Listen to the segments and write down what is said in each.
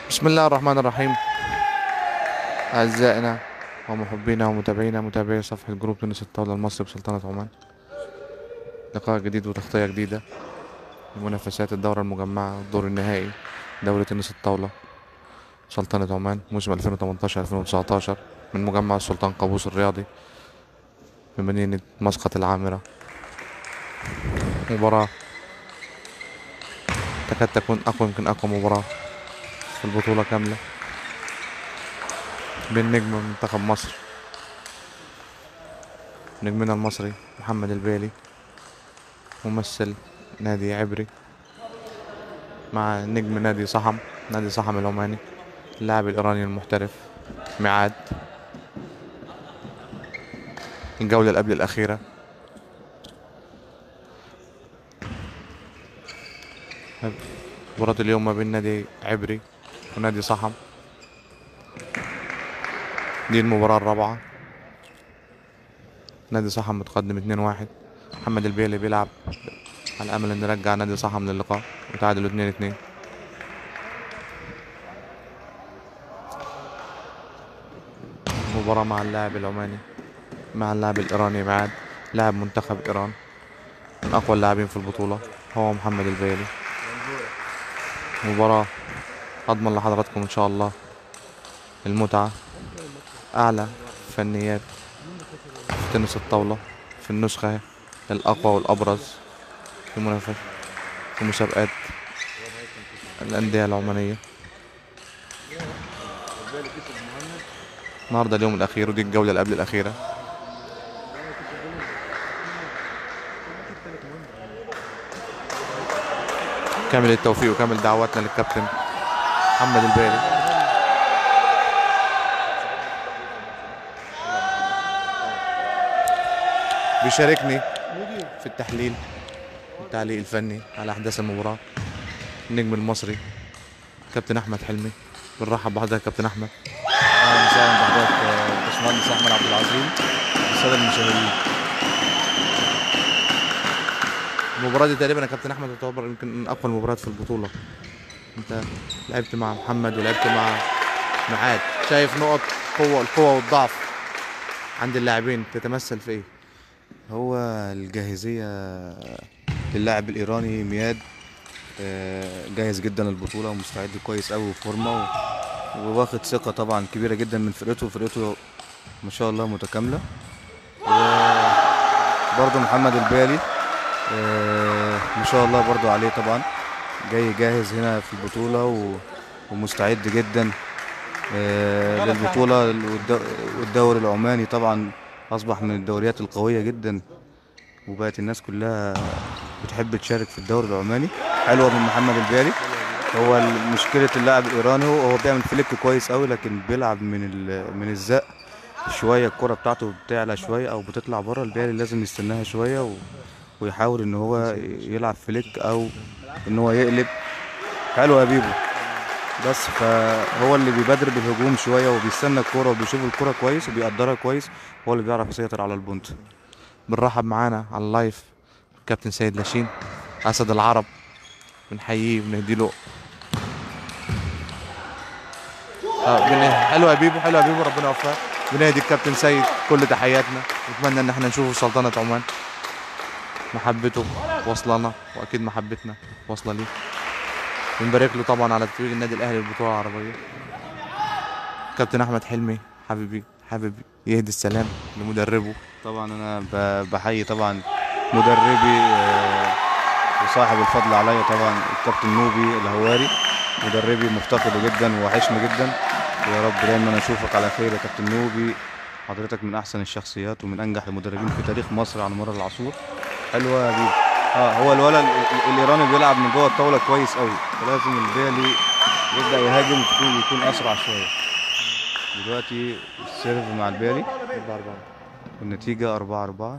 بسم الله الرحمن الرحيم أعزائنا ومحبينا ومتابعينا متابعي صفحة جروب تونس الطاولة المصري بسلطنة عمان لقاء جديد وتغطية جديدة لمنافسات الدورة المجمعة والدور النهائي دوري تنس الطاولة سلطنة عمان موسم 2018-2019 من مجمع السلطان قابوس الرياضي بمدينة مسقط العامرة مباراة تكاد تكون أقوى يمكن أقوى مباراة في البطولة كاملة بين نجم منتخب مصر نجمنا المصري محمد البيلي ممثل نادي عبري مع نجم نادي صحم نادي صحم العماني اللاعب الإيراني المحترف ميعاد الجولة اللي قبل الأخيرة مباراة اليوم ما بين نادي عبري ونادي صحم دي المباراة الرابعة نادي صحم متقدم اتنين واحد محمد البيلي بيلعب على أمل إن يرجع نادي صحم للقاء وتعادلوا اتنين اتنين مباراة مع اللاعب العماني مع اللاعب الإيراني معاد لاعب منتخب إيران من أقوى اللاعبين في البطولة هو محمد البيلي مباراة أضمن لحضراتكم إن شاء الله المتعة أعلى فنيات في تنس الطاولة في النسخة الأقوى والأبرز في منافسة في مسابقات الأندية العمانية النهاردة اليوم الأخير ودي الجولة اللي قبل الأخيرة كامل التوفيق وكامل دعواتنا للكابتن محمد البيلي بيشاركني في التحليل والتعليق الفني على أحداث المباراة النجم المصري كابتن أحمد حلمي بنرحب بحضرتك كابتن أحمد اهلا وسهلا بحضرتك آه، باشمهندس احمد عبد العظيم والساده المشاهدين المباراة دي تقريبا يا كابتن أحمد تعتبر يمكن من أقوى المباريات في البطولة أنت لعبت مع محمد ولعبت مع معاد شايف نقط قوة القوة والضعف عند اللاعبين تتمثل في إيه؟ هو الجاهزيه للاعب الايراني مياد آه، جاهز جدا للبطوله ومستعد كويس قوي وفورمه و- وواخد ثقه طبعا كبيره جدا من فرقته فرقته ما شاء الله متكامله وبرضه محمد البالي آه، ما شاء الله برضه عليه طبعا جاي جاهز هنا في البطوله و- ومستعد جدا آه، للبطوله والد- والدوري العماني طبعا اصبح من الدوريات القويه جدا وبقت الناس كلها بتحب تشارك في الدوري العماني حلوه من محمد البالي هو ال- مشكله اللاعب الايراني هو هو بيعمل فليك كويس قوي لكن بيلعب من ال- من الزق شويه الكره بتاعته بتعلى شويه او بتطلع بره البالي لازم يستناها شويه و... ويحاول ان هو يلعب فليك او ان هو يقلب حلو يا بيبو بس فهو اللي بيبادر بالهجوم شويه وبيستنى الكوره وبيشوف الكوره كويس وبيقدرها كويس هو اللي بيعرف يسيطر على البونت بنرحب معانا على اللايف كابتن سيد لاشين أسد العرب بنحييه وبنهدي له آه، بن- حلو يا بيبو حلو يا بيبو ربنا يوفقك بنهدي الكابتن سيد كل تحياتنا نتمنى ان احنا نشوفه في سلطنة عمان محبته واصلنا واكيد محبتنا واصله ليه بنبارك له طبعا على تتويج النادي الاهلي للبطوله العربيه كابتن احمد حلمي حبيبي حابب يهدي السلام لمدربه طبعا انا ب- بحيي طبعا مدربي آه، وصاحب الفضل عليا طبعا الكابتن نوبي الهواري مدربي مفتقده جدا ووحشني جدا ويا رب دايما اشوفك على خير يا كابتن نوبي حضرتك من احسن الشخصيات ومن انجح المدربين في تاريخ مصر على مر العصور حلوه يا بيبي اه هو الولد ال- ال- الايراني بيلعب من جوه الطاوله كويس قوي فلازم البالي يبدا يهاجم يكون يكون اسرع شويه دلوقتي السيرف مع البالي والنتيجة أربعة أربعة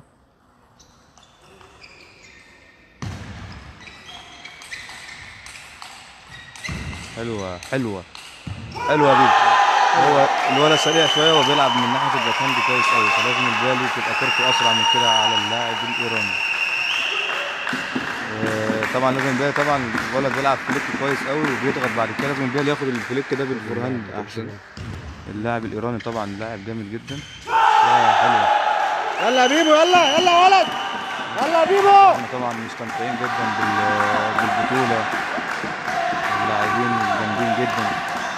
حلوة حلوة حلوة دي هو الولد سريع شوية وبيلعب من ناحية الباك هاند كويس أوي فلازم البالي تبقى كورته أسرع من كده على اللاعب الإيراني آه، طبعا لازم البالي طبعا الولد بيلعب فليك كويس قوي وبيضغط بعد كده لازم البالي ياخد الفليك ده بالفورهاند احسن اللاعب الايراني طبعا لاعب جامد جدا لا حلوه يلا يا بيبو يلا يلا يا ولد يلا يا بيبو احنا طبعا مستمتعين جدا بال- بالبطوله اللاعبين جامدين جدا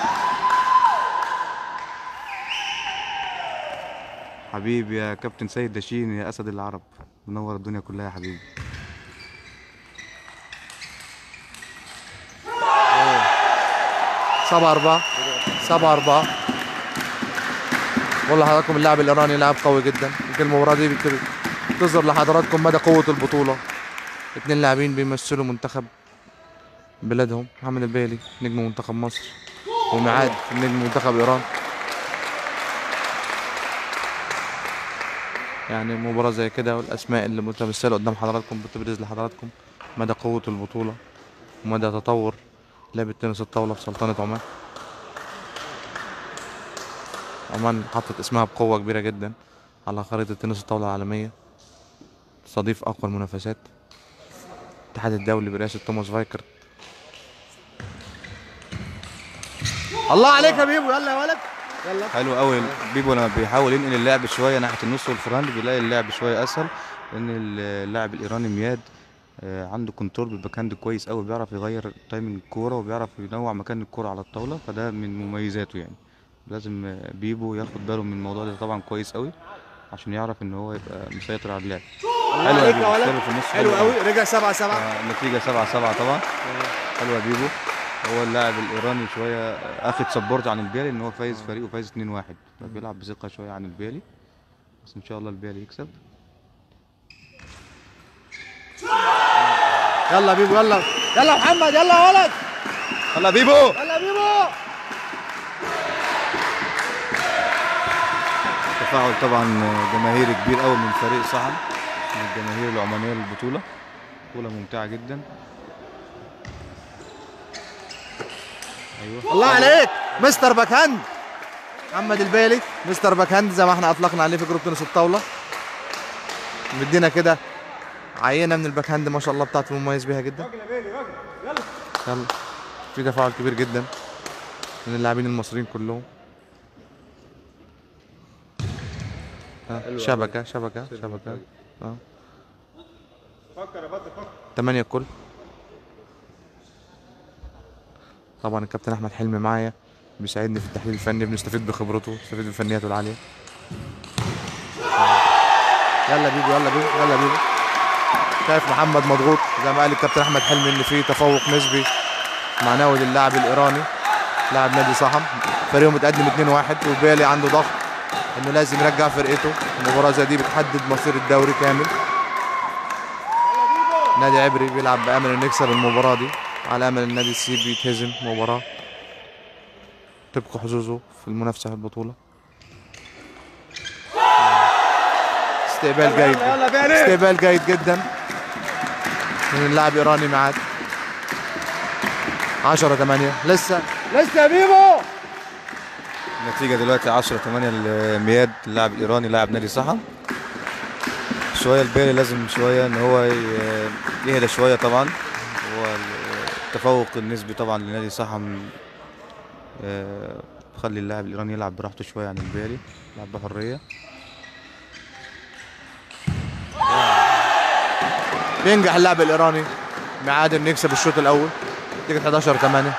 حبيبي يا كابتن سيد داشين يا اسد العرب منور الدنيا كلها يا حبيبي سبعة أربعة سبعة أربعة والله حضراتكم اللاعب الإيراني لاعب قوي جدا يمكن المباراة دي بت- بتظهر لحضراتكم مدى قوة البطولة اتنين لاعبين بيمثلوا منتخب بلادهم محمد البيلي نجم منتخب مصر ومعاد نجم منتخب إيران يعني مباراة زي كده والأسماء اللي متمثلة قدام حضراتكم بتبرز لحضراتكم مدى قوة البطولة ومدى تطور لعبة تنس الطاولة في سلطنة عمان عمان حطت اسمها بقوة كبيرة جدا على خريطة تنس الطاولة العالمية تستضيف أقوى المنافسات الاتحاد الدولي برئاسة توماس فايكر الله عليك يا بيبو يلا يا ولد يلا حلو قوي بيبو لما بيحاول ينقل اللعب شويه ناحيه النص والفرهاند بيلاقي اللعب شويه اسهل لان اللاعب الايراني مياد آه، عنده كنترول بالباك هاند كويس قوي بيعرف يغير تايمنج الكوره وبيعرف ينوع مكان الكوره على الطاوله فده من مميزاته يعني لازم آه، بيبو ياخد باله من الموضوع ده طبعا كويس قوي عشان يعرف ان هو يبقى مسيطر على اللعب الله حلو يا عليك بيبو يا ولد سيرف في النص حلو قوي رجع سبعة سبعة آه، النتيجه 7 7 طبعا حلو يا بيبو هو اللاعب الايراني شويه اخد سبورت عن البيالي ان هو فايز فريقه فايز 2 1 فبيلعب بثقه شويه عن البيالي بس ان شاء الله البيالي يكسب يلا يا بيبو يلا يلا يا محمد يلا يا ولد يلا بيبو يلا يا بيبو تفاعل طبعا جماهيري كبير قوي من فريق صحن من الجماهير العمانيه للبطوله بطوله ممتعه جدا ايوه الله عليك مستر باك هاند محمد البيلي مستر باك هاند زي ما احنا اطلقنا عليه في جروب تنس الطاوله مدينا كده عينه من الباك هاند ما شاء الله بتاعته مميز بيها جدا يلا في تفاعل كبير جدا من اللاعبين المصريين كلهم ها، شبكه شبكه شبكه اه تمانية الكل طبعا الكابتن احمد حلمي معايا بيساعدني في التحليل الفني بنستفيد بخبرته بنستفيد بفنياته العاليه يلا بيبو يلا بيبو يلا بيبو شايف محمد مضغوط زي ما قال الكابتن احمد حلمي ان في تفوق نسبي معنوي للاعب الايراني لاعب نادي صحم فريقه متقدم 2-1 وبالي عنده ضغط انه لازم يرجع فرقته المباراه زي دي بتحدد مصير الدوري كامل نادي عبري بيلعب بامل انه يكسب المباراه دي على امل النادي السيبي يتهزم مباراه تبقى حظوظه في المنافسه في البطوله استقبال جيد يلا بيلي استقبال جيد جدا من اللاعب ايراني معاد 10 8 لسه لسه يا بيبو النتيجة دلوقتي 10 8 لمياد اللاعب الإيراني لاعب نادي صحن شوية البيلي لازم شوية إن هو ي- يهدى شوية طبعا هو التفوق النسبي طبعا لنادي صحن آه، خلي اللاعب الإيراني يلعب براحته شوية عن البيلي يلعب بحرية بينجح اللاعب الايراني معاد انه يكسب الشوط الاول نتيجه 11 8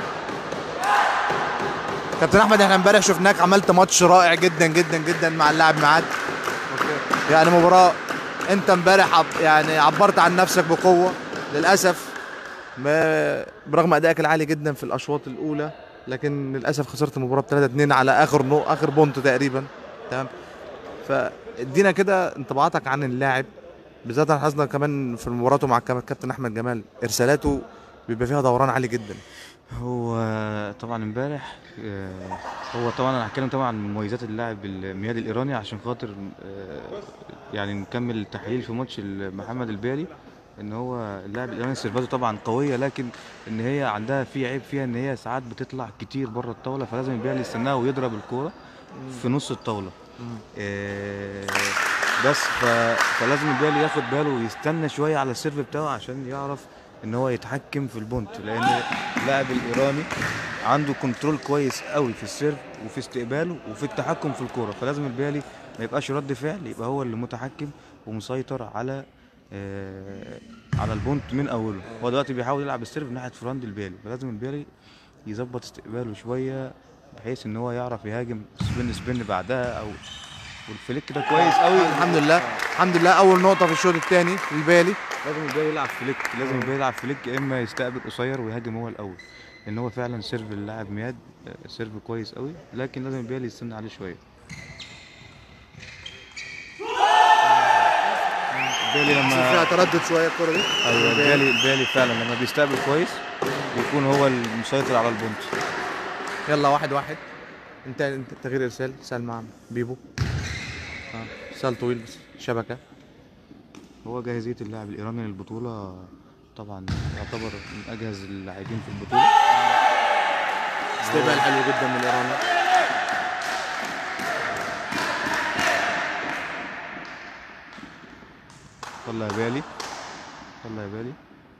كابتن احمد احنا امبارح شفناك عملت ماتش رائع جدا جدا جدا مع اللاعب معاد يعني مباراه انت امبارح عب يعني عبرت عن نفسك بقوه للاسف ما برغم ادائك العالي جدا في الاشواط الاولى لكن للاسف خسرت المباراه ب 3 2 على اخر نو اخر بونت تقريبا تمام فادينا كده انطباعاتك عن اللاعب بالذات احنا حظنا كمان في مباراته مع الكاب- الكابتن احمد جمال ارسالاته بيبقى فيها دوران عالي جدا هو طبعا امبارح آه، هو طبعا انا هتكلم طبعا عن مميزات اللاعب الميادي الايراني عشان خاطر آه، يعني نكمل التحليل في ماتش محمد البيلي ان هو اللاعب الايراني سيرفاته طبعا قويه لكن ان هي عندها في عيب فيها ان هي ساعات بتطلع كتير بره الطاوله فلازم البيلي يستناها ويضرب الكوره في نص الطاوله آه، بس ف... فلازم البيلي ياخد باله ويستنى شويه على السيرف بتاعه عشان يعرف ان هو يتحكم في البونت لان اللاعب الايراني عنده كنترول كويس قوي في السيرف وفي استقباله وفي التحكم في الكوره فلازم البيالي ما يبقاش رد فعل يبقى هو اللي متحكم ومسيطر على آه على البونت من اوله هو دلوقتي بيحاول يلعب السيرف ناحيه فرند البيالي فلازم البيالي يظبط استقباله شويه بحيث ان هو يعرف يهاجم سبين سبين بعدها او والفليك ده كويس قوي الحمد لله الحمد لله اول نقطه في الشوط الثاني البالي لازم الباقي يلعب فليك لازم الباقي يلعب فليك يا اما يستقبل قصير ويهاجم هو الاول لان هو فعلا سيرف اللاعب مياد آه، سيرف كويس قوي لكن لازم الباقي يستنى عليه شويه البالي فيها لما تردد شويه الكره دي ايوه البالي البالي فعلا لما بيستقبل كويس بيكون هو المسيطر على البونت يلا واحد واحد انت انت تغيير ارسال سال مع بيبو اه ارسال طويل بس شبكه هو جاهزيه اللاعب الايراني للبطوله طبعا يعتبر من اجهز اللاعبين في البطوله استقبال حلو جدا من الايراني يلا يا بالي يلا يا بالي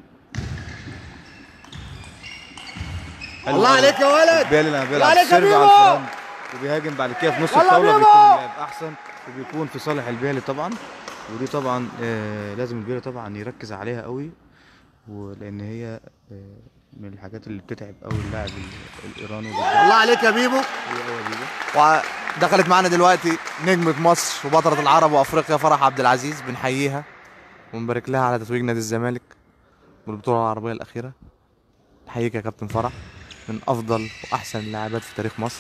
حلو الله أوي. عليك يا ولد بالي لما بيلعب عليك يا سيرف على بيبو. الفرند وبيهاجم بعد كده في نص يلا الطاوله بيبو. بيكون اللعب احسن وبيكون في صالح البالي طبعا ودي طبعا آه لازم البالي طبعا يركز عليها قوي ولان هي آه من الحاجات اللي بتتعب قوي اللاعب ال- الايراني وبتضايقه الله عليك يا بيبو قوي قوي يا بيبو. ودخلت معانا دلوقتي نجمة مصر وبطلة العرب وافريقيا فرح عبد العزيز بنحييها ونبارك لها على تتويج نادي الزمالك بالبطولة العربية الأخيرة نحييك يا كابتن فرح من أفضل وأحسن اللاعبات في تاريخ مصر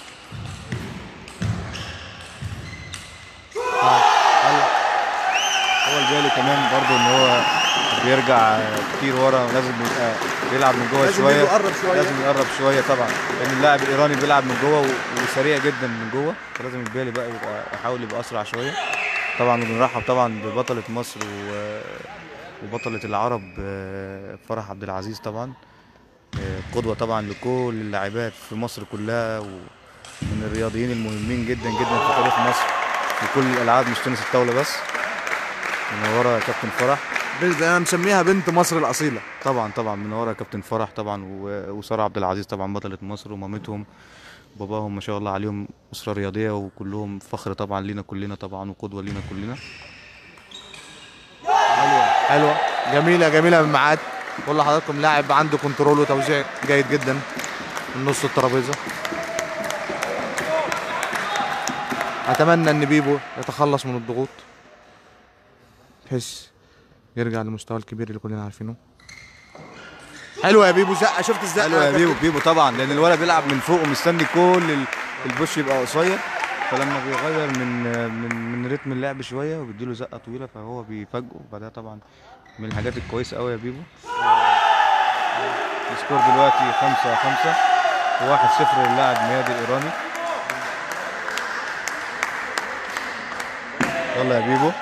هو البالي كمان برضو ان هو بيرجع كتير ورا ولازم يبقى بيلعب من جوه لازم شويه يقرب شوية. لازم يقرب شويه طبعا لان اللاعب الايراني بيلعب من جوه و- وسريع جدا من جوه فلازم البالي بقى يبقى يحاول يبقى اسرع شويه طبعا بنرحب طبعا ببطله مصر و... وبطله العرب آه، فرح عبد العزيز طبعا آه، قدوه طبعا لكل اللاعبات في مصر كلها ومن الرياضيين المهمين جدا جدا في تاريخ مصر في كل الالعاب مش تنس الطاوله بس منوره يا كابتن فرح بنت- أنا مسميها بنت مصر الأصيلة طبعا طبعا منوره يا كابتن فرح طبعا و- وساره عبد العزيز طبعا بطله مصر ومامتهم باباهم ما شاء الله عليهم اسره رياضيه وكلهم فخر طبعا لينا كلنا طبعا وقدوه لينا كلنا حلوة جميلة جميلة من معاد بقول لحضراتكم لاعب عنده كنترول وتوزيع جيد جدا من نص الترابيزة أتمنى إن بيبو يتخلص من الضغوط بحيث يرجع للمستوى الكبير اللي كلنا عارفينه حلوة يا بيبو زقة شفت الزقة حلو يا بيبو بيبو طبعا لان الولد بيلعب من فوق ومستني كل ال- البوش يبقى قصير فلما بيغير من من من رتم اللعب شويه وبيديله زقه طويله فهو بيفاجئه فده طبعا من الحاجات الكويسه قوي يا بيبو السكور دلوقتي 5 5 وواحد صفر للاعب مياد الايراني يلا يا بيبو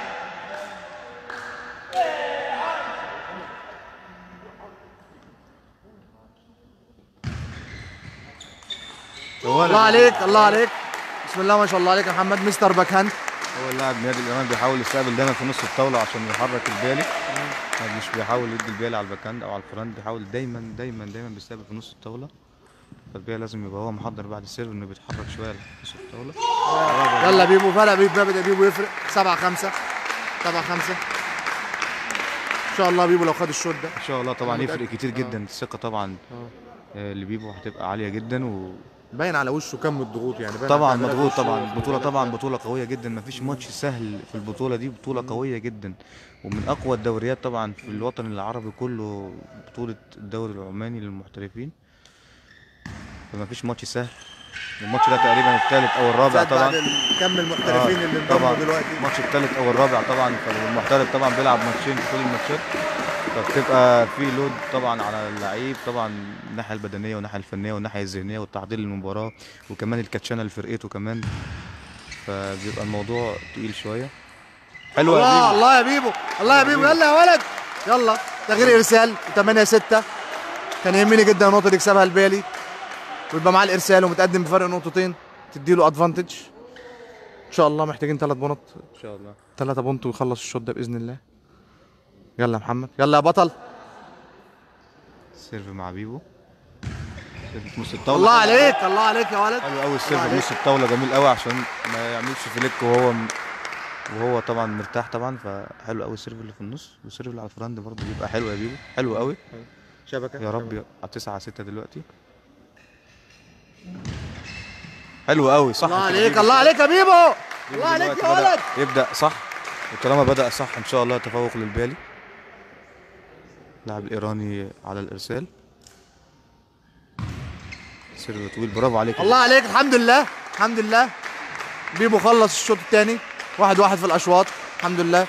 الله عليك الله عليك بسم الله ما شاء الله عليك يا محمد مستر باك هاند هو اللاعب نادي الايران بيحاول يستقبل دايما في نص الطاوله عشان يحرك البالي مش بيحاول يدي البالي على الباكاند او على الفرند بيحاول دايما دايما دايما بيستقبل في نص الطاوله فالبالي لازم يبقى هو محضر بعد السيرف انه بيتحرك شويه في نص الطاوله يلا بيبو فرق بيبو بدا بيبو يفرق 7 5 7 5 ان شاء الله بيبو لو خد الشوط ده ان شاء الله طبعا أنا يفرق متأكد. كتير جدا الثقه طبعا آه، اللي بيبو هتبقى عاليه جدا و... باين على وشه كم الضغوط يعني باين طبعا على مضغوط وشه طبعا البطوله وشه. طبعا بطوله قويه جدا ما فيش ماتش سهل في البطوله دي بطوله قويه جدا ومن اقوى الدوريات طبعا في الوطن العربي كله بطوله الدوري العماني للمحترفين فما فيش ماتش سهل الماتش ده تقريبا الثالث او الرابع زاد طبعا بعد ال- كم المحترفين آه، اللي انضموا طبعا دلوقتي الماتش الثالث او الرابع طبعا فالمحترف طبعا بيلعب ماتشين في كل الماتشات فبتبقى في لود طبعا على اللعيب طبعا من الناحيه البدنيه والناحيه الفنيه والناحيه الذهنيه والتعديل للمباراه وكمان الكاتشانه لفرقته كمان فبيبقى الموضوع تقيل شويه حلوه يا الله بيبو الله يا بيبو الله يا بيبو يلا يا ولد يلا تغيير ارسال 8 6 كان يهمني جدا النقطه دي يكسبها البالي ويبقى معاه الارسال ومتقدم بفرق نقطتين تديله ادفانتج ان شاء الله محتاجين ثلاث بونط ان شاء الله ثلاثة بونت ويخلص الشوط ده باذن الله يلا يا محمد يلا يا بطل سيرف مع بيبو سيرف في نص الطاوله الله عليك الله عليك يا ولد حلو قوي السيرف عليك. نص الطاوله جميل قوي عشان ما يعملش فليك وهو م... وهو طبعا مرتاح طبعا فحلو قوي السيرف اللي في النص والسيرف اللي على الفراند برضه بيبقى حلو يا بيبو حلو قوي شبكه يا رب على 9 6 دلوقتي حلو قوي صح الله كده عليك بيبو. الله عليك يا بيبو بيبو الله عليك دلوقتي يا بدأ ولد يبدا صح وطالما بدا صح ان شاء الله تفوق للبالي لاعب الايراني على الارسال سيرف طويل برافو عليك الله عليك الحمد لله الحمد لله بيبو خلص الشوط الثاني واحد واحد في الاشواط الحمد لله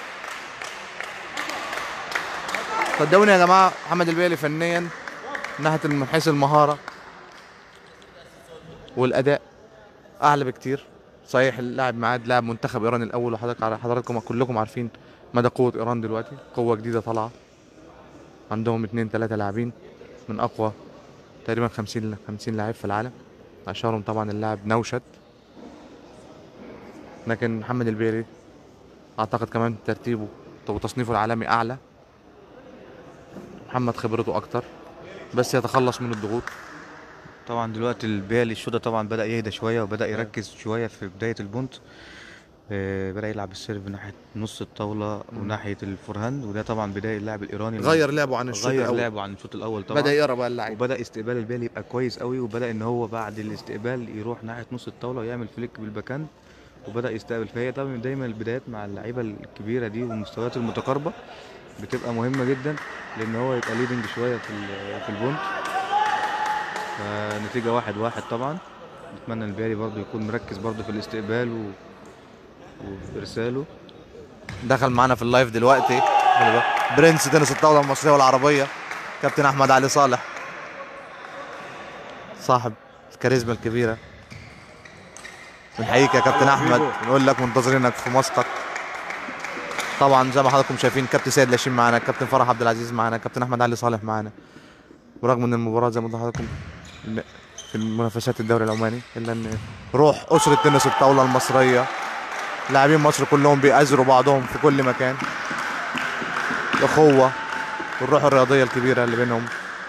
صدقوني يا جماعه محمد البيلي فنيا من ناحيه من حيث المهاره والاداء اعلى بكتير صحيح اللاعب معاد لاعب منتخب ايران الاول وحضرتك حضراتكم كلكم عارفين مدى قوه ايران دلوقتي قوه جديده طالعه عندهم اتنين تلاته لاعبين من اقوى تقريبا 50 50 لاعب في العالم اشهرهم طبعا اللاعب نوشت لكن محمد البيري اعتقد كمان ترتيبه وتصنيفه العالمي اعلى محمد خبرته اكتر بس يتخلص من الضغوط طبعا دلوقتي البالي الشوطه طبعا بدا يهدى شويه وبدا يركز شويه في بدايه البونت آه، بدا يلعب السيرف ناحيه نص الطاوله وناحيه الفورهاند وده طبعا بدايه اللاعب الايراني غير لعبه عن الشوط غير الاول لعبه عن الشوط الاول طبعا بدا يقرا بقى اللعيب وبدا استقبال البالي يبقى كويس قوي وبدا ان هو بعد الاستقبال يروح ناحيه نص الطاوله ويعمل فليك بالباكاند وبدا يستقبل فهي طبعا دايما البدايات مع اللعيبه الكبيره دي والمستويات المتقاربه بتبقى مهمه جدا لان هو يبقى ليدنج شويه في ال- في البونت فنتيجه واحد واحد طبعا نتمنى البالي برضو يكون مركز برضو في الاستقبال و... وفي ارساله دخل معانا في اللايف دلوقتي خلي بالك. برنس تنس الطاوله المصريه والعربيه كابتن احمد علي صالح صاحب الكاريزما الكبيره بنحييك يا كابتن احمد بنقول لك منتظرينك في مسقط طبعا زي ما حضراتكم شايفين كابتن سيد لاشين معانا كابتن فرح عبد العزيز معانا كابتن احمد علي صالح معانا ورغم ان المباراه زي ما قلت لحضراتكم إن في منافسات الدوري العماني الا ان روح اسره تنس الطاوله المصريه لاعبين مصر كلهم بيأزروا بعضهم في كل مكان الأخوة والروح الرياضية الكبيرة اللي بينهم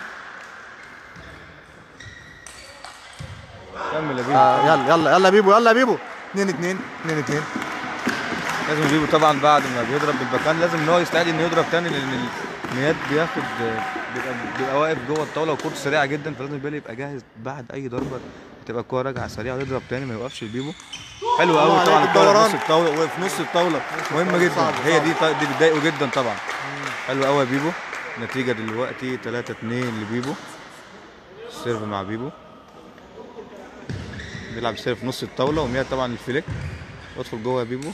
كمل يا بيبو آه يلا يلا يلا بيبو يلا بيبو 2 2 2 2 لازم بيبو طبعا بعد ما بيضرب بالباكان لازم ان هو يستعد انه يضرب تاني لان المياد بياخد بيبقى بيبقى واقف جوه الطاوله وكورته سريعه جدا فلازم البالي يبقى جاهز بعد اي ضربه تبقى الكوره راجعه سريعه ويضرب تاني ما يوقفش البيبو حلو الله قوي طبعا عليك الكوره الدوران. في نص الطاوله وفي نص الطاوله مهمه جدا صعب، هي صعب. دي طي- دي بتضايقه جدا طبعا حلو قوي يا بيبو نتيجه دلوقتي 3 2 لبيبو سيرف مع بيبو بيلعب سيرف في نص الطاوله ومياد طبعا الفليك ادخل جوه يا بيبو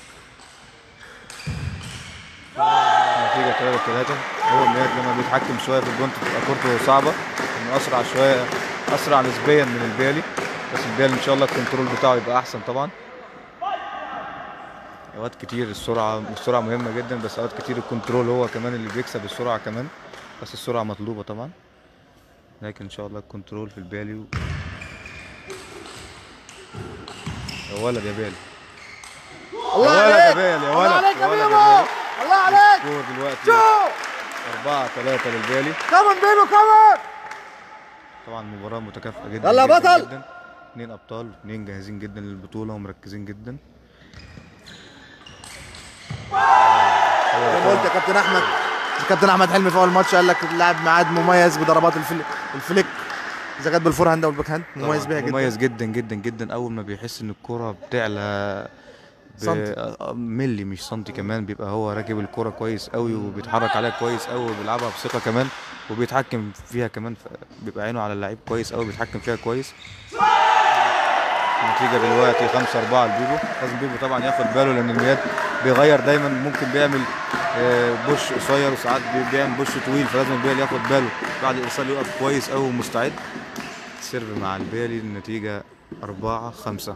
نتيجة 3 3 هو مياد لما بيتحكم شوية في الجونت بتبقى كورته صعبة انه اسرع شوية اسرع نسبيا من البيالي بس البيالي ان شاء الله الكنترول بتاعه يبقى احسن طبعا اوقات كتير السرعة السرعة مهمة جدا بس اوقات كتير الكنترول هو كمان اللي بيكسب السرعة كمان بس السرعة مطلوبة طبعا لكن ان شاء الله الكنترول في البيالي و... يا ولد يا بيالي الله يا ولد يا عليك بيالي يا الله ولد عليك يا يا ولد بيبو يا بيالي الله عليك سكور دلوقتي شو 4 3 للبيالي كمان بيبو كمان طبعا مباراة متكافئة جدا يلا جدا بطل! جدا اثنين ابطال اثنين جاهزين جدا للبطولة ومركزين جدا زي ما قلت يا كابتن احمد الكابتن احمد حلمي في اول ماتش قال لك اللاعب معاد مميز بضربات الفل... الفليك اذا كانت بالفور هاند او الباك هاند مميز طبعاً بيها جدا مميز جدا جدا جدا اول ما بيحس ان الكرة بتعلى ب- سنتي. آه، ملي مش سنتي كمان بيبقى هو راكب الكرة كويس قوي وبيتحرك عليها كويس قوي وبيلعبها بثقة كمان وبيتحكم فيها كمان ف- بيبقى عينه على اللعيب كويس قوي بيتحكم فيها كويس النتيجة دلوقتي 5 4 لبيبو لازم بيبو طبعا ياخد باله لأن المياد بيغير دايما ممكن بيعمل آه، بوش قصير وساعات بي- بيعمل بوش طويل فلازم البيالي ياخد باله بعد الإرسال يقف كويس قوي ومستعد سيرف مع البيالي النتيجة 4 5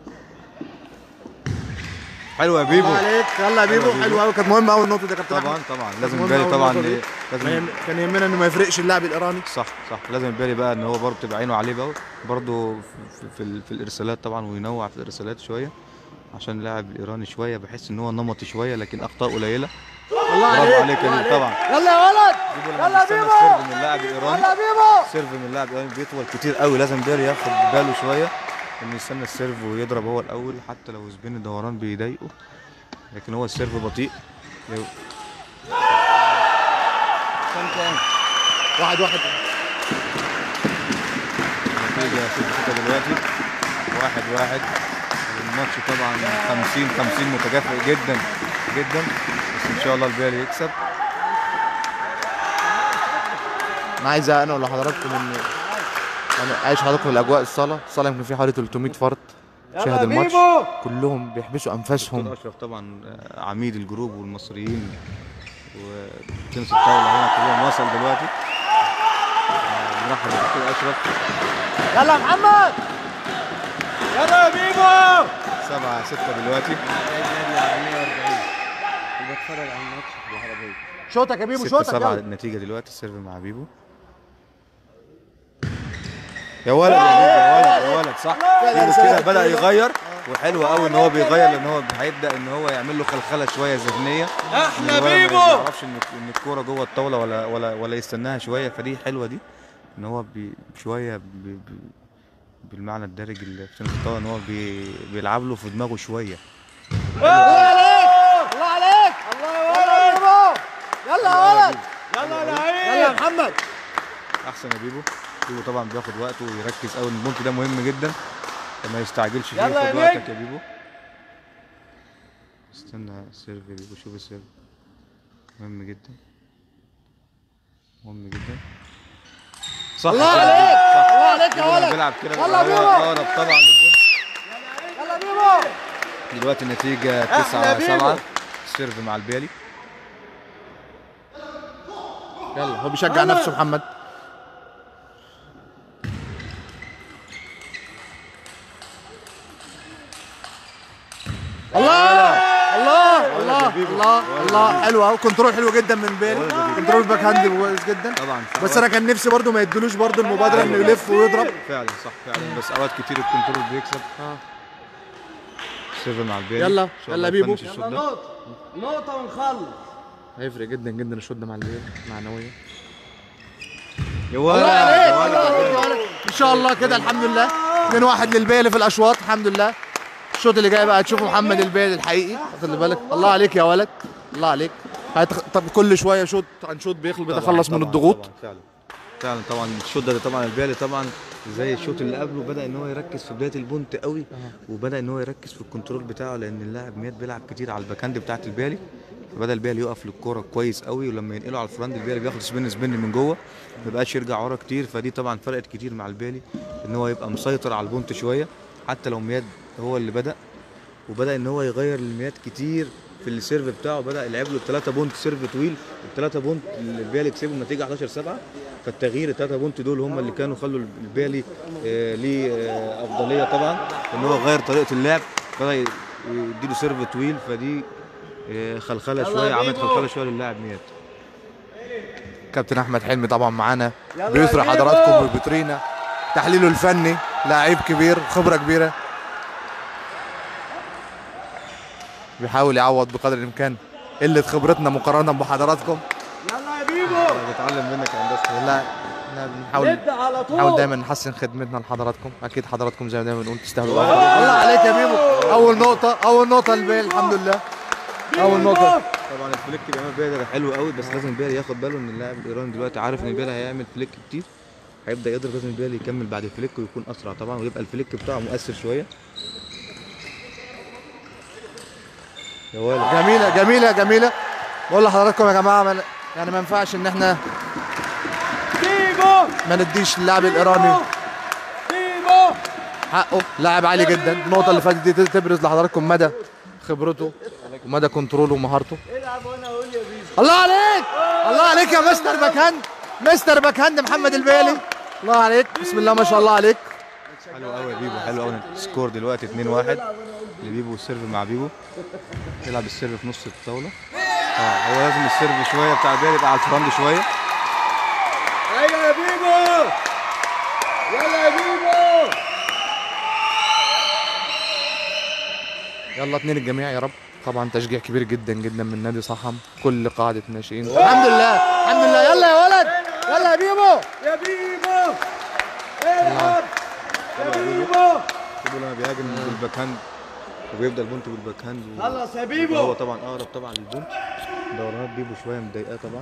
حلو يا بيبو الله عليك يلا يا بيبو يلا يا بيبو. حلو قوي كانت مهمه قوي النقطه دي يا كابتن طبعا أحمد. طبعا لازم مهمة البيالي أوي طبعا النقطة دي. ي- لازم كان يهم- كان يهمنا انه ما يفرقش اللاعب الايراني صح صح لازم البالي بقى ان هو برضه تبقى عينه عليه بقى برضه في, في, ال- في الارسالات طبعا وينوع في الارسالات شويه عشان اللاعب الايراني شويه بحس ان هو نمطي شويه لكن اخطاء قليله الله برافو عليك عليك يا الله بيبو طبعا يلا يا ولد بيبو لما يلا بيستنى بيبو السيرف من اللاعب الايراني يلا بيبو السيرف من اللاعب الايراني بيطول كتير قوي لازم بيري ياخد باله شويه انه يستنى السيرف ويضرب هو الاول حتى لو سبين الدوران بيضايقه لكن هو السيرف بطيء لو- واحد واحد النتيجة ستة ستة دلوقتي واحد واحد الماتش طبعا 50 50 متكافئ جدا جدا بس ان شاء الله البيالي يكسب انا عايز انا اقول لحضراتكم ان انا عايش حضراتكم في الاجواء الصاله الصاله يمكن في حوالي 300 فرد شاهد الماتش كلهم بيحبسوا انفاسهم دكتور اشرف طبعا آه، عميد الجروب والمصريين وتنس الطاوله هنا كلهم وصل دلوقتي آه، بنرحب بالدكتور اشرف يلا يا محمد يلا يا بيبو سبعة ستة دلوقتي بتفرج على الماتش في العربية شوتك يا بيبو ستة شوتك سبعة يلا النتيجة دلوقتي السيرف مع بيبو يا ولد يا بيبو يا ولد يا ولد صح بيبو كده بدأ يغير وحلو قوي ان هو بيغير لان هو هيبدأ ان هو يعمل له خلخلة شوية ذهنية احنا بيبو ما يعرفش ان ان الكورة جوه الطاولة ولا ولا ولا يستناها شوية فدي حلوة دي ان هو بي شوية بي بي بالمعنى الدارج اللي في تنس الطاولة ان هو بي بيلعب له في دماغه شوية الله عليك الله عليك الله يا ولد يلا يا ولد يلا يا لعيب يلا يا محمد احسن يا بيبو بيبو طبعا بياخد وقته ويركز قوي البونت ده مهم جدا فما يستعجلش فيه يلا يا خد نجم. وقتك يا بيبو استنى السيرف يا بيبو شوف السيرف مهم جدا مهم جدا صح الله كده. عليك صح الله عليك يا بيبو لما ولد بيلعب كده يلا بيبقى بيبو. هو اقرب طبعا للجون. يلا يا بيبو دلوقتي النتيجة أحلى 9 بيبو. 7 السيرف مع البيالي يلا هو بيشجع نفسه محمد الله الله الله الله الله حلو قوي كنترول حلو جدا من بيلي كنترول باك هاند كويس جدا طبعا بس انا كان نفسي برضو ما يدلوش برضو المبادره انه يلف ويضرب فعلا صح فعلا بس اوقات كتير الكنترول بيكسب السيرف مع البيالي يلا، إن شاء يلا الله بيبو. يفنش الشوط ده. نقطة نقطة ونخلص هيفرق جدا جدا الشوط ده مع البيلي معنويا يا ولد الله عليك يا الله عليك ولد يا ولد. ان شاء الله كده الحمد لله 2 1 للبيلي في الاشواط الحمد لله الشوط اللي جاي بقى هتشوفوا محمد البيلي الحقيقي خلي بالك الله عليك يا ولد الله عليك هيتخ... طب كل شويه شوط عن شوط بيخلص طبعاً، بيتخلص من طبعاً، الضغوط طبعاً، فعلا فعلا طبعا الشوط ده طبعا البيالي طبعا زي الشوط اللي قبله بدا ان هو يركز في بدايه البونت قوي وبدا ان هو يركز في الكنترول بتاعه لان اللاعب مياد بيلعب كتير على الباكاند بتاعت البيالي فبدا البيالي يقف للكوره كويس قوي ولما ينقله على الفراند البيالي بياخد سبين سبين من جوه ما بقاش يرجع ورا كتير فدي طبعا فرقت كتير مع البيالي ان هو يبقى مسيطر على البونت شويه حتى لو مياد هو اللي بدا وبدا ان هو يغير الميات كتير في السيرف بتاعه بدا يلعب له الثلاثه بونت سيرف طويل الثلاثه بونت اللي البيالي كسبوا النتيجه 11 7 فالتغيير الثلاثه بونت دول هم اللي كانوا خلوا البيالي آه ليه آه افضليه طبعا ان هو غير طريقه اللعب بدا ي- يديله سيرف طويل فدي آه خلخله شويه عملت خلخله شويه للاعب ميات كابتن احمد حلمي طبعا معانا بيثري حضراتكم بفيترينا تحليله الفني لاعب كبير خبره كبيره بيحاول يعوض بقدر الامكان قله خبرتنا مقارنه بحضراتكم يلا يا بيبو بتعلم منك يا هندسه لا احنا بنحاول نبدأ على طول نحاول دايما نحسن خدمتنا لحضراتكم اكيد حضراتكم زي ما دايما بنقول تستاهلوا الأفضل. الله عليك يا بيبو اول نقطه اول نقطه للبيل الحمد لله اول نقطه طبعا الفليك بيعمل بيها ده حلو قوي بس لازم البيالي ياخد باله ان اللاعب الايراني دلوقتي عارف ان البيالي هيعمل فليك كتير هيبدا يضرب لازم البيالي يكمل بعد الفليك ويكون اسرع طبعا ويبقى الفليك بتاعه مؤثر شويه يا ولد جميله جميله جميله بقول لحضراتكم يا جماعه ما يعني ما ينفعش ان احنا بيبو ما نديش اللاعب الايراني بيبو حقه لاعب عالي جدا النقطه اللي فاتت دي تبرز لحضراتكم مدى خبرته ومدى كنتروله ومهارته العب وانا اقول يا بيبو الله عليك الله عليك يا مستر باكهاند مستر باكهاند محمد البيلي الله عليك بسم الله ما شاء الله عليك حلو قوي يا بيبو حلو قوي سكور دلوقتي 2 1 لبيبو السيرف مع بيبو يلعب السيرف في نص الطاوله اه هو لازم السيرف شويه بتاع البيالي يبقى على الفراند شويه ايوه يا بيبو يلا يا بيبو يلا اتنين الجميع يا رب طبعا تشجيع كبير جدا جدا من نادي صحم كل قاعده ناشئين الحمد لله الحمد لله يلا يا ولد يلا يا بيبو يا بيبو العب يا بيبو بيبو لما بيهاجم بالباك هاند وبيبدا البونت بالباك هاند و- خلص يا هو بيبو طبعا اقرب طبعا للبونت دورانات بيبو شويه مضايقاه طبعا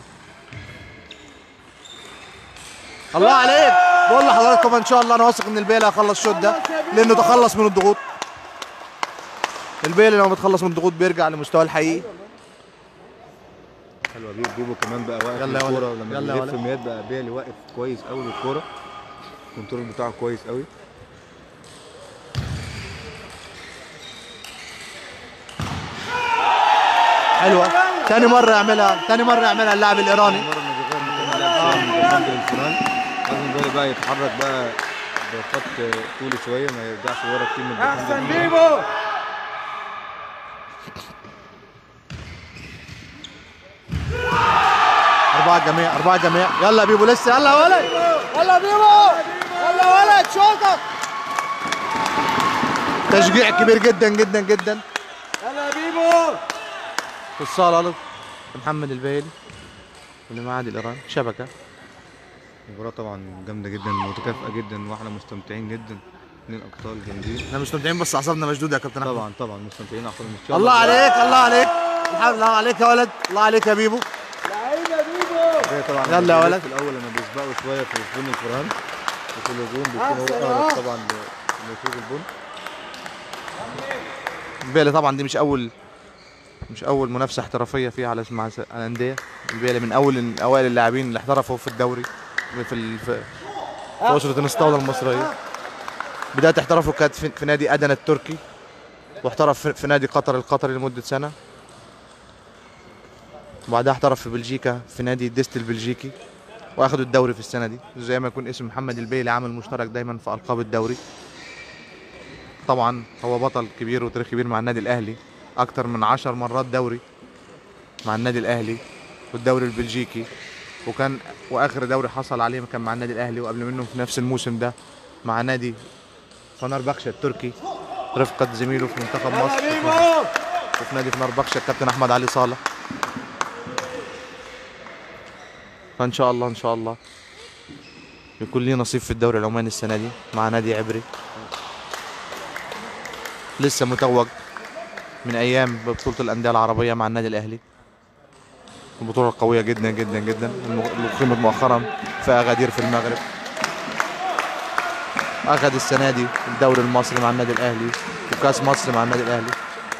الله عليك بقول لحضراتكم ان شاء الله انا واثق ان البيلي هيخلص الشوط ده لانه تخلص من الضغوط البيلي لما بتخلص من الضغوط بيرجع لمستواه الحقيقي حلوه بيبو بيبو كمان بقى واقف يلا يا ولد. للكوره ولما يلا يا بيلف ولد. مياد بقى بيلي واقف كويس قوي للكوره الكنترول بتاعه كويس قوي حلوه تاني مره يعملها تاني مره يعملها اللاعب الايراني مره ما بيغير مكان اللاعب شويه من الفرد للفران لازم بيلي بقى يتحرك بقى بخط طولي شويه ما يرجعش ورا كتير من الباك هاند احسن للفران. بيبو أربعة جميع أربعة جميع يلا يا بيبو لسه يلا يا ولد يلا يا بيبو يلا يا ولد شوطك تشجيع كبير جدا جدا جدا يلا يا بيبو في الصالة محمد البيلي واللي معاه عادل الإيراني شبكة المباراة طبعا جامدة جدا متكافئة جدا واحنا مستمتعين جدا اثنين ابطال جامدين احنا مستمتعين بس أعصابنا مشدودة يا كابتن أحمد طبعا طبعا مستمتعين عشان ان شاء الله عليك الله عليك الحمد لله عليك يا ولد الله عليك يا بيبو لعيب يا بيبو زي طبعا يلا يا ولد. في الاول لما بيسبقوا شويه في الجون الفرهان وفي الهجوم بيكون أحسن هو اقرب أهو. طبعا ل- لفوز الجون البيلي طبعا دي مش أول مش أول منافسة احترافية فيها على مع س- الأندية البيلي من أول أوائل اللاعبين اللي احترفوا في الدوري في ال... في, في أسرة الاسطولة المصرية بداية احترافه كانت في, في نادي أدنى التركي واحترف في, في نادي قطر القطري لمدة سنة وبعدها احترف في بلجيكا في نادي ديست البلجيكي واخدوا الدوري في السنة دي زي ما يكون اسم محمد البيلي عامل مشترك دايما في ألقاب الدوري طبعا هو بطل كبير وتاريخ كبير مع النادي الأهلي أكتر من عشر مرات دوري مع النادي الأهلي والدوري البلجيكي وكان واخر دوري حصل عليه كان مع النادي الاهلي وقبل منه في نفس الموسم ده مع نادي فنربخشة التركي رفقة زميله في منتخب يلا مصر يا وفي- بيبو وفي نادي فنربخشة الكابتن احمد علي صالح فان شاء الله ان شاء الله يكون لي نصيب في الدوري العماني السنه دي مع نادي عبري لسه متوج من ايام ببطوله الانديه العربيه مع النادي الاهلي البطوله قويه جدا جدا جدا اللي اقيمت مؤخرا في اغادير في المغرب اخذ السنه دي الدوري المصري مع النادي الاهلي وكاس مصر مع النادي الاهلي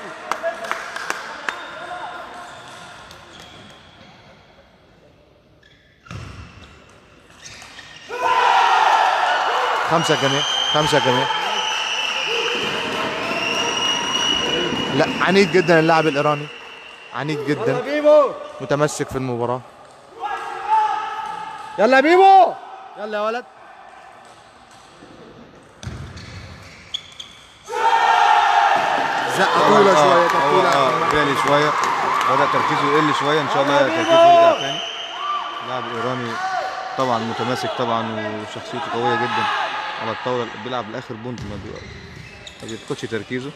خمسة جميع خمسة جميع لا عنيد جدا اللاعب الإيراني عنيد يلا جدا بيبو متمسك في المباراة يلا يا بيبو يلا يا ولد زقة طولة شوية كانت هو طولة اه بالي شويه بدا تركيزه يقل شويه ان شاء الله تركيزه يرجع تاني اللاعب الايراني طبعا متماسك طبعا وشخصيته قويه جدا على الطاوله بيلعب لاخر بونت ما بي- ما بيفقدش تركيزه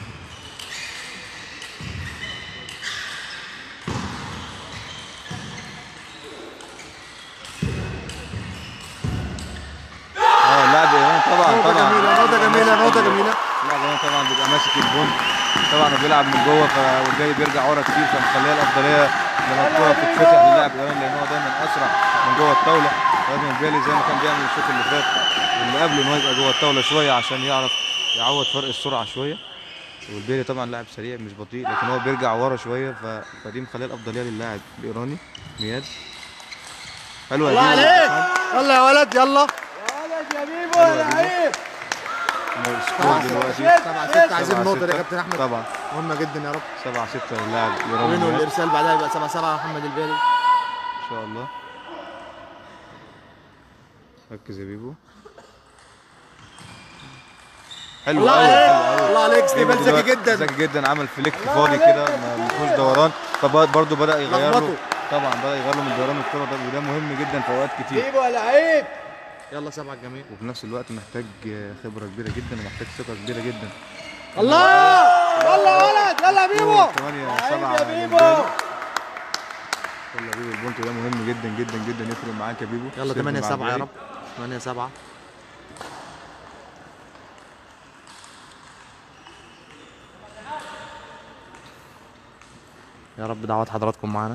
اه اللاعب الايراني طبعا نقطة طبعا جميلة نقطة جميلة نقطة جميلة اللاعب الايراني طبعا بيبقى ماسك البونت طبعا بيلعب من جوه ف- والجاي بيرجع ورا كتير فمخليها الافضليه لما الكوره بتتفتح للاعب الايراني لان هو دايما اسرع من جوه الطاوله لازم البيلي زي ما كان بيعمل الشوط اللي فات واللي قبله ان هو يبقى جوه الطاوله شويه عشان يعرف يعوض فرق السرعه شويه والبيلي طبعا لاعب سريع مش بطيء لكن هو بيرجع ورا شويه ف... فدي مخليه الافضليه للاعب الايراني مياد حلوه الله دي. عليك يلا يا ولد يلا يا ولد يا بيبو يا لعيب السكور دلوقتي سبعة ستة عايزين سبعة نقطة يا ستة. كابتن أحمد طبعا مهمة جدا يا رب 7 6 للاعب الايراني وينه مياد. الإرسال بعدها يبقى سبعة سبعة محمد البيلي ان شاء الله ركز يا بيبو حلو الله قوي عليك حلو قوي الله عليك استقبال بيبو ذكي دلوقتي جدا ذكي جدا عمل فليك فاضي كده ما ما فيهوش دوران فبرضه بدا يغير له لخبطه. طبعا بدا يغير له من دوران الكره ده وده مهم جدا في اوقات كتير بيبو يا لعيب يلا سبعة الجميع وفي نفس الوقت محتاج خبره كبيره جدا ومحتاج ثقه كبيره جدا الله يلا يا ولد يلا يا بيبو 8 عيب 7 يا بيبو يلا بيبو البونت ده مهم جدا جدا جدا يفرق معاك يا بيبو يلا سيرف 8 مع 7 يا الباقي. رب 8 7 يا رب دعوات حضراتكم معانا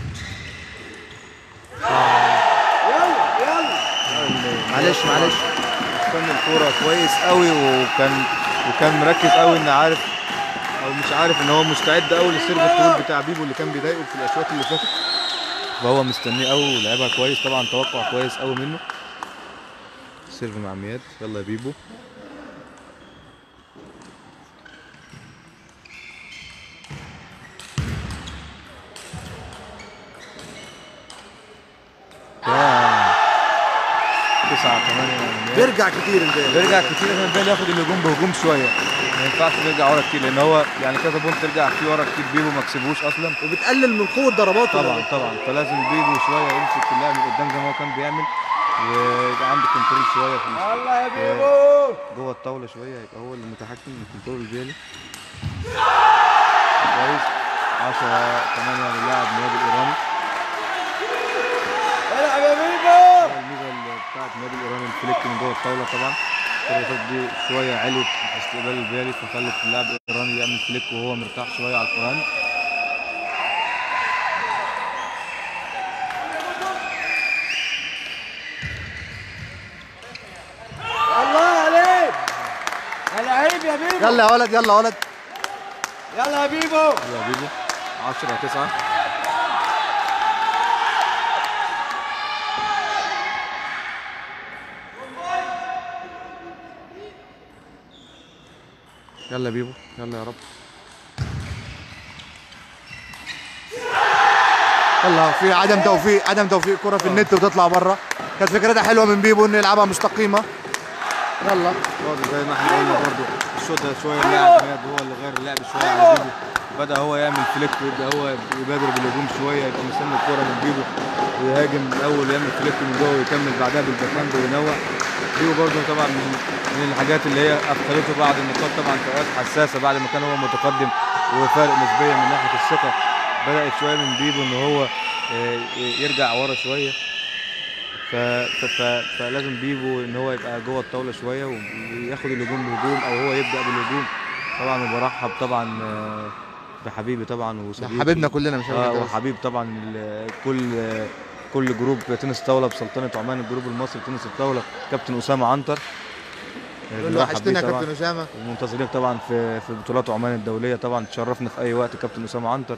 معلش معلش استنى الكوره كويس قوي وكان وكان مركز قوي ان عارف او مش عارف ان هو مستعد قوي للسيرف الطويل بتاع بيبو اللي كان بيضايقه في الاشواط اللي فاتت فهو مستنيه قوي ولعبها كويس طبعا توقع كويس قوي منه سيرف مع مياد يلا يا بيبو يا. تسعة ثمانية يا مياد. بيرجع كتير البيل بيرجع كتير عشان الباقي ياخد الهجوم بهجوم شويه ما ينفعش يرجع ورا كتير لان هو يعني كذا بونت ترجع فيه ورا كتير بيبو ما كسبوش اصلا وبتقلل من قوه ضرباته طبعا طبعا فلازم بيبو شويه يمسك اللعب من قدام زي ما هو كان بيعمل ويبقى عنده كنترول شويه في يلا يا بيبو جوه الطاوله شويه يبقى هو المتحكم الكنترول البيلي كويس 10 8 للاعب نياد الايراني العب يا بيبو الميزه اللي بتاعت نادي الايراني الفليك من جوه الطاوله طبعا الكره دي شويه علت في استقبال البالي فخلت اللاعب الايراني يعمل فليك وهو مرتاح شويه على الفرهان الله عليك يا لعيب يا بيبو يلا يا ولد يلا يا ولد يلا يا بيبو يلا بيبو 10 9 يلا يا بيبو يلا يا رب يلا في عدم توفيق عدم توفيق كرة في النت وتطلع بره كانت فكرتها حلوة من بيبو انه يلعبها مستقيمة يلا برضه زي ما احنا قلنا برضه الشوط ده شويه اللاعب مياد هو اللي غير اللعب شويه على بيبو بدا هو يعمل فليك ويبدا هو يبادر بالهجوم شويه يبقى مستني الكوره من بيبو ويهاجم الاول ويعمل فليك من جوه ويكمل بعدها بالباكهاند وينوع بيبو برضه طبعا من من الحاجات اللي هي اثرته بعض النقاط طبعا في اوقات حساسه بعد ما كان هو متقدم وفارق نسبيا من ناحيه الثقه بدات شويه من بيبو ان هو آه، يرجع ورا شويه ف... ف... ف... فلازم بيبو ان هو يبقى جوه الطاوله شويه وياخد الهجوم بهجوم او هو يبدا بالهجوم طبعا وبرحب طبعا آه، بحبيبي طبعا وصديقي حبيبنا كلنا مش اه هنقول وحبيب طبعا ال- كل كل جروب تنس طاوله بسلطنه عمان الجروب المصري تنس الطاوله كابتن اسامه عنتر آه، له بنرحب وحشتنا بيه يا طبعاً. كابتن اسامة ومنتظرين طبعا في في بطولات عمان الدوليه طبعا تشرفنا في اي وقت كابتن اسامه عنتر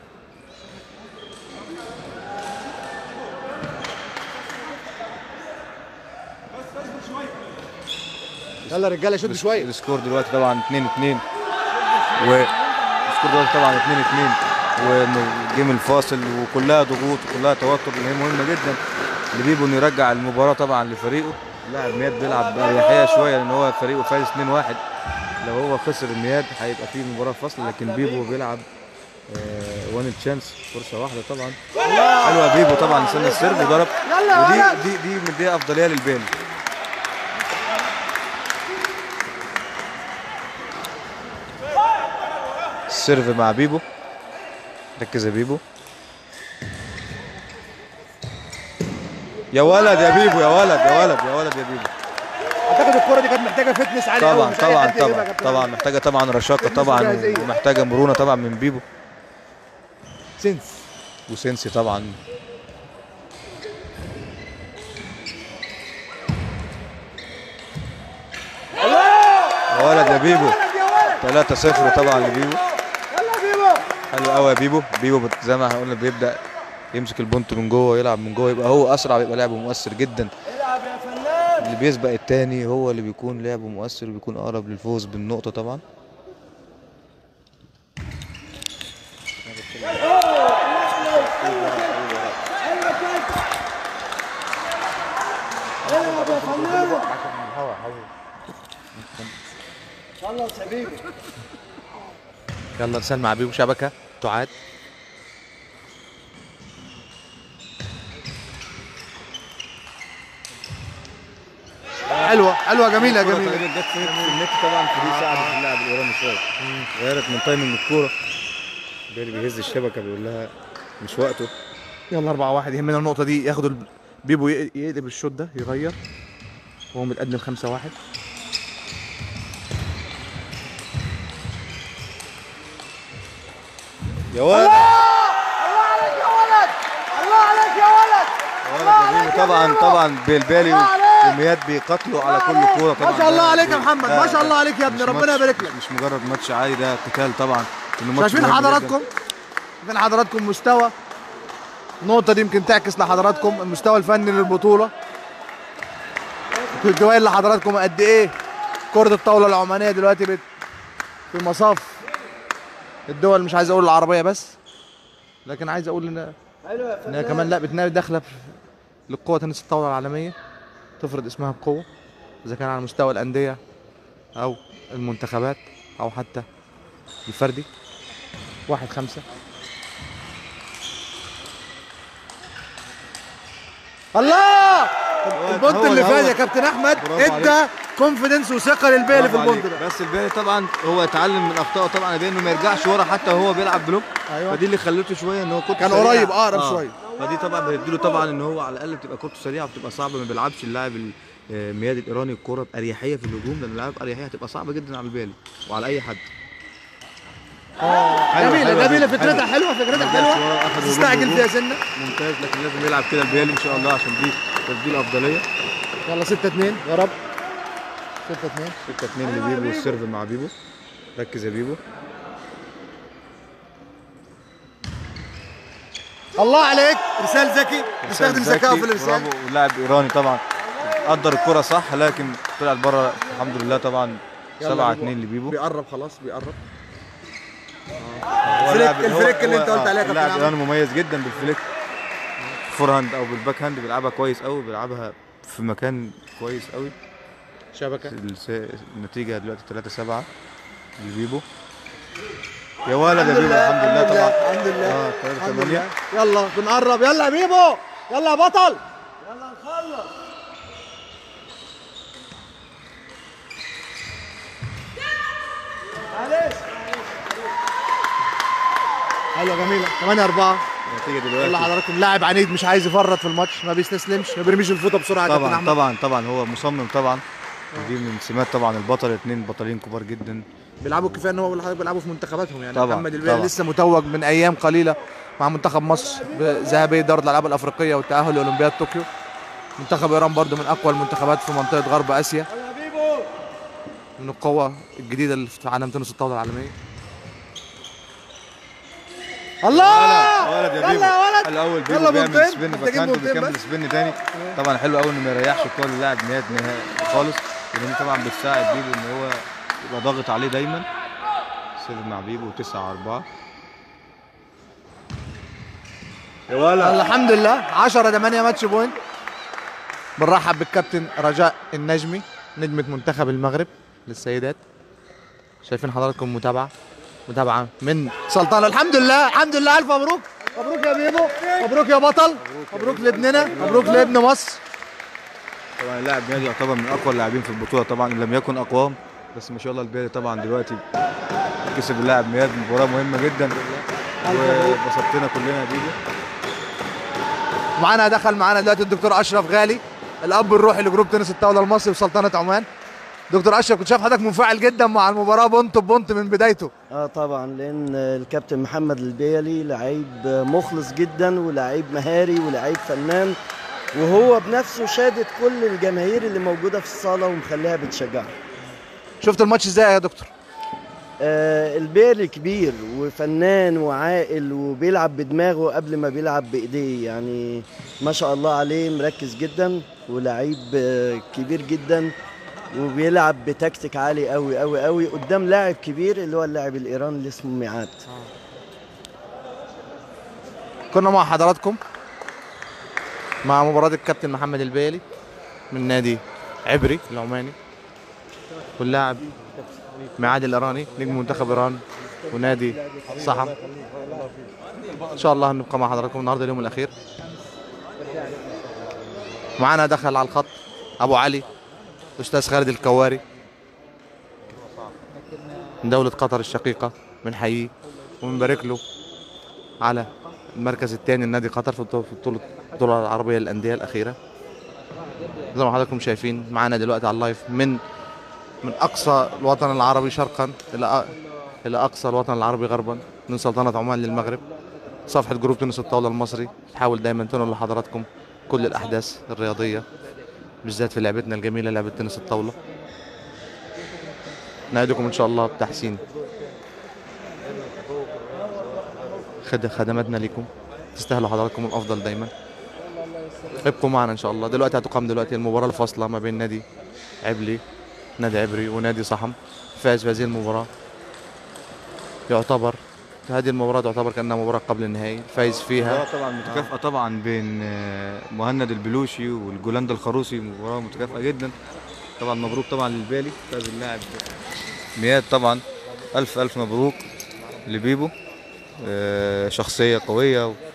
يلا يا رجالة شد شوية السكور دلوقتي طبعا 2 2 والسكور دلوقتي طبعا 2 2 والجيم الفاصل وكلها ضغوط وكلها توتر اللي هي مهمه جدا لبيبو انه يرجع المباراه طبعا لفريقه لاعب مياد بيلعب باريحيه شويه لان هو فريقه فايز 2 1 لو هو خسر مياد هيبقى فيه مباراه فاصل لكن بيبو بيلعب وان تشانس فرصه واحده طبعا حلوه بيبو طبعا استنى السيرف وضرب ودي دي دي مديها افضليه للبالي السيرف مع بيبو ركز يا بيبو يا ولد يا بيبو يا ولد يا ولد يا ولد يا بيبو اعتقد الكرة دي كانت محتاجة فتنس عالي طبعا أوي، مش أي طبعا حد يجيبها طبعا يا كابتن طبعا عماد. محتاجه طبعا رشاقه طبعا جاهزية. ومحتاجه مرونه طبعا من بيبو سنس وسينسي طبعا يا ولد يا بيبو يا ولد 3-0 طبعا لبيبو يلا يا بيبو حلو قوي يا بيبو بيبو بت- زي ما احنا قلنا بيبدا يمسك البونت من جوه ويلعب من جوه يبقى هو اسرع بيبقى لعبه مؤثر جدا العب يا فنان اللي بيسبق التاني هو اللي بيكون لعبه مؤثر وبيكون اقرب للفوز بالنقطه طبعا العب يا فنان خلص يا بيبو يلا ارسال مع بيبو شبكة تعاد حلوه حلوه جميله الكرة جميله تقريبا جت في في النت طبعا فدي ساعدت اللاعب الايراني شويه غيرت من تايمنج الكوره بيلي بيهز الشبكه بيقول لها مش وقته يلا 4 1 يهمنا النقطه دي ياخدوا ال- بيبو ي- يقلب الشوط ده يغير وهو متقدم 5 1 يا ولد الله عليك يا ولد الله عليك يا ولد ولد جميل. طبعا طبعا بيلبالي الله عليك. ومياد بيقاتلوا على كل كوره طبعا ما شاء الله ده- عليك يا محمد ده- ما شاء الله عليك يا ابني مش ربنا ماتش- يبارك لك مش مجرد ماتش عادي ده قتال طبعا إنه ماتش شايفين مهم جداً. حضراتكم شايفين حضراتكم مستوى النقطة دي يمكن تعكس لحضراتكم المستوى الفني للبطولة كنت باين لحضراتكم قد ايه كرة الطاولة العمانية دلوقتي بت في مصاف الدول مش عايز اقول العربية بس لكن عايز اقول ان انها كمان لا بتنادي داخلة في- للقوة تنس الطاولة العالمية تفرض اسمها بقوة اذا كان على مستوى الأندية او المنتخبات او حتى الفردي واحد خمسة الله البونت هو- اللي هو- فات يا كابتن احمد برافو ادى كونفيدنس وثقه للبيلي في برافو البونت عليك. ده بس البالي طبعا هو اتعلم من اخطائه طبعا بانه ما يرجعش ورا حتى وهو بيلعب بلوك ايوه فدي اللي خلته شويه ان هو كنت كان قريب، أقرب شوية. فدي طبعا بتديله طبعا ان هو على الاقل بتبقى كورته سريعه وبتبقى صعبه ما بيلعبش اللاعب ال- آه، مياد الايراني الكوره باريحيه في الهجوم لان اللاعب اريحيه هتبقى صعبه جدا على البالي وعلى اي حد حلوة، جميله حلوة جميله جدا، فكرتها حلوه فكرتها ما جاش حلوه ورا، أخد هجوم تستعجل هجوم. فيها سنه ممتاز لكن لازم يلعب كده البالي ان شاء الله عشان دي تسجيل افضليه يلا 6 2 يا رب 6 2 6 2 لبيبو والسيرف مع بيبو ركز يا بيبو الله عليك ارسال ذكي استخدم ذكي، ذكائه في الارسال برافو ولاعب ايراني طبعا قدر الكره صح لكن طلعت بره الحمد لله طبعا يلا 7 بيبو. 2 لبيبو بيقرب خلاص بيقرب هو الفليك- لاعب- هو- الفليك اللي هو- انت قلت آه، عليه يا كابتن لاعب عمرو. ايراني مميز جدا بالفليك فور هاند او بالباك هاند بيلعبها كويس قوي بيلعبها في مكان كويس قوي شبكه الس- النتيجه دلوقتي 3 7 لبيبو يا ولد يا بيبو الحمد لله طبعا الحمد لله اه 3 الحمد 8 لله يلا بنقرب يلا يا بيبو يلا يا بطل حلوه جميله 8 4 النتيجه يلا دلوقتي حضراتكم لاعب عنيد مش عايز يفرط في الماتش ما بيستسلمش ما بيرميش الفوطه بسرعه يا كابتن طبعا احمد طبعا طبعا هو مصمم طبعا ودي من سمات طبعا البطل اثنين بطلين كبار جدا بيلعبوا كفايه ان هو بيقول لحضرتك بيلعبوا في منتخباتهم يعني طبعاً، محمد البيلي طبعاً. لسه متوج من ايام قليله مع منتخب مصر بذهابيه دورة الالعاب الافريقيه والتاهل لاولمبياد طوكيو منتخب ايران برضو من اقوى المنتخبات في منطقه غرب اسيا من القوة الجديدة اللي في عالم تنس الطاولة العالمية الله ولد يا يلا بيبو يا ولد الاول بيبو يلا بيعمل بونتين. سبين باك محتاجين هاند بونتين وبيكمل بس. سبين تاني طبعا حلو قوي انه ما يريحش الكوره للاعب نهائي نهائي خالص لان دي طبعا بتساعد بيبو ان هو يبقى ضاغط عليه دايما سيرف مع بيبو 9 4 يا ولد يلا الحمد لله 10 8 ماتش بوينت بنرحب بالكابتن رجاء النجمي نجمة منتخب المغرب للسيدات شايفين حضراتكم متابعة متابعة من سلطان الحمد لله الحمد لله ألف مبروك مبروك يا بيبو مبروك يا بطل مبروك لابننا مبروك لابن مصر طبعا اللاعب نادي يعتبر من اقوى اللاعبين في البطوله طبعا ان لم يكن اقواهم بس ما شاء الله البيلي طبعا دلوقتي كسب اللاعب مياد مباراه مهمه جدا وبسطتنا كلنا يا بيبو معانا دخل معانا دلوقتي الدكتور اشرف غالي الاب الروحي لجروب تنس الطاوله المصري وسلطنه عمان دكتور اشرف كنت شايف حضرتك منفعل جدا مع المباراه بونت بونت من بدايته اه طبعا لان الكابتن محمد البيلي لعيب مخلص جدا ولعيب مهاري ولعيب فنان وهو بنفسه شادد كل الجماهير اللي موجوده في الصاله ومخليها بتشجعه شفت الماتش ازاي يا دكتور آه البيلي كبير وفنان وعاقل وبيلعب بدماغه قبل ما بيلعب بايديه يعني ما شاء الله عليه مركز جدا ولعيب آه، كبير جدا وبيلعب بتكتيك عالي قوي قوي قوي قدام لاعب كبير اللي هو اللاعب الايراني اللي اسمه ميعاد كنا مع حضراتكم مع مباراة الكابتن محمد البيلي من نادي عبري العماني واللاعب معاد الإيراني نجم منتخب إيران ونادي صحم إن شاء الله هنبقى مع حضراتكم النهارده اليوم الأخير معانا دخل على الخط أبو علي الاستاذ خالد الكواري من دولة قطر الشقيقة بنحييه وبنبارك له على المركز الثاني لنادي قطر في بطولة في بطولة البطولة العربية للأندية الأخيرة زي ما حضراتكم شايفين معانا دلوقتي على اللايف من من أقصى الوطن العربي شرقا إلى أ- إلى أقصى الوطن العربي غربا من سلطنة عمان للمغرب صفحة جروب تونس الطاولة المصري تحاول دايما تنقل لحضراتكم كل الأحداث الرياضية بالذات في لعبتنا الجميلة لعبة تنس الطاولة نعدكم إن شاء الله بتحسين خد خدماتنا لكم تستاهلوا حضراتكم الأفضل دايما ابقوا معنا إن شاء الله دلوقتي هتقام دلوقتي المباراة الفاصلة ما بين نادي عبلي نادي عبري ونادي صحم فاز في هذه المباراة يعتبر هذه المباراة تعتبر كأنها مباراة قبل النهائي فايز فيها مباراة طبعا متكافئة طبعا بين آه، مهند البلوشي والجولاندا الخروسي مباراة متكافئة جدا طبعا مبروك طبعا للبالي فاز اللاعب مياد طبعا ألف ألف مبروك لبيبو آه، شخصية قوية و-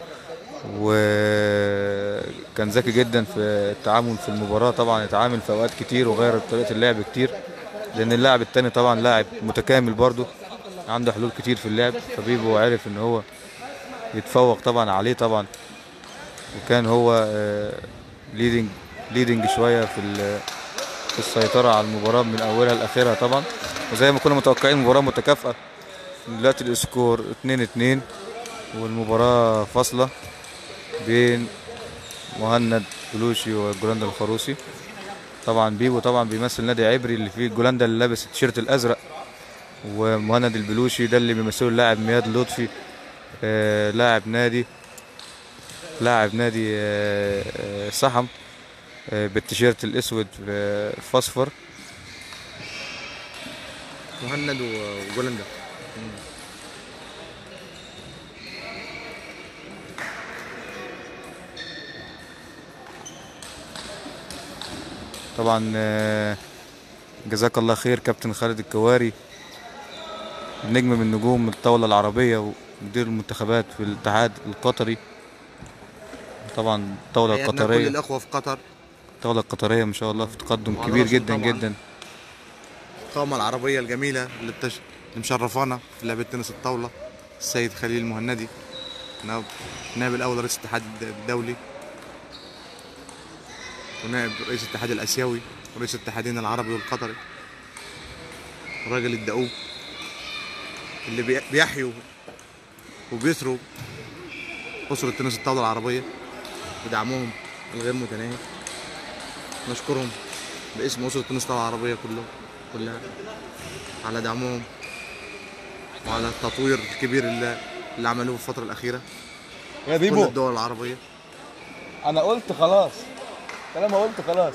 وكان ذكي جدا في التعامل في المباراة طبعا اتعامل في أوقات كتير وغير طريقة اللعب كتير لأن اللاعب التاني طبعا لاعب متكامل برضه عنده حلول كتير في اللعب فبيبو عرف ان هو يتفوق طبعا عليه طبعا وكان هو ليدنج ليدنج شويه في ال- في السيطره على المباراه من اولها لاخرها طبعا وزي ما كنا متوقعين مباراه متكافئه دلوقتي السكور 2 2 والمباراه فاصله بين مهند بلوشي والجولاندا الخروسي طبعا بيبو طبعا بيمثل نادي عبري اللي فيه الجولاندا اللي لابس التيشيرت الازرق ومهند البلوشي ده اللي بيمثله اللاعب مياد لطفي آه، لاعب نادي لاعب نادي آه، آه، صحم آه، بالتيشيرت الاسود آه، فاصفر مهند وجولندا طبعا آه، جزاك الله خير كابتن خالد الكواري نجم من نجوم الطاولة العربية ومدير المنتخبات في الاتحاد القطري طبعا الطاولة حياتنا كل القطرية الأخوة في قطر الطاولة القطرية ما شاء الله في تقدم وعلى كبير رأسهم جدا طبعاً جدا القامة العربية الجميلة اللي, بتش... اللي مشرفانا في لعبة تنس الطاولة السيد خليل المهندي نائب نائب الأول رئيس الاتحاد الد- الدولي ونائب رئيس الاتحاد الآسيوي ورئيس الاتحادين العربي والقطري الراجل الدؤوب اللي بي- بيحيوا وبيثروا أسرة تنس الطاولة العربية بدعمهم الغير متناهي نشكرهم باسم أسرة تنس الطاولة العربية كلهم كلها على دعمهم وعلى التطوير الكبير اللي, اللي عملوه في الفترة الأخيرة يا كل بيبو الدول العربية انا قلت خلاص طالما قلت خلاص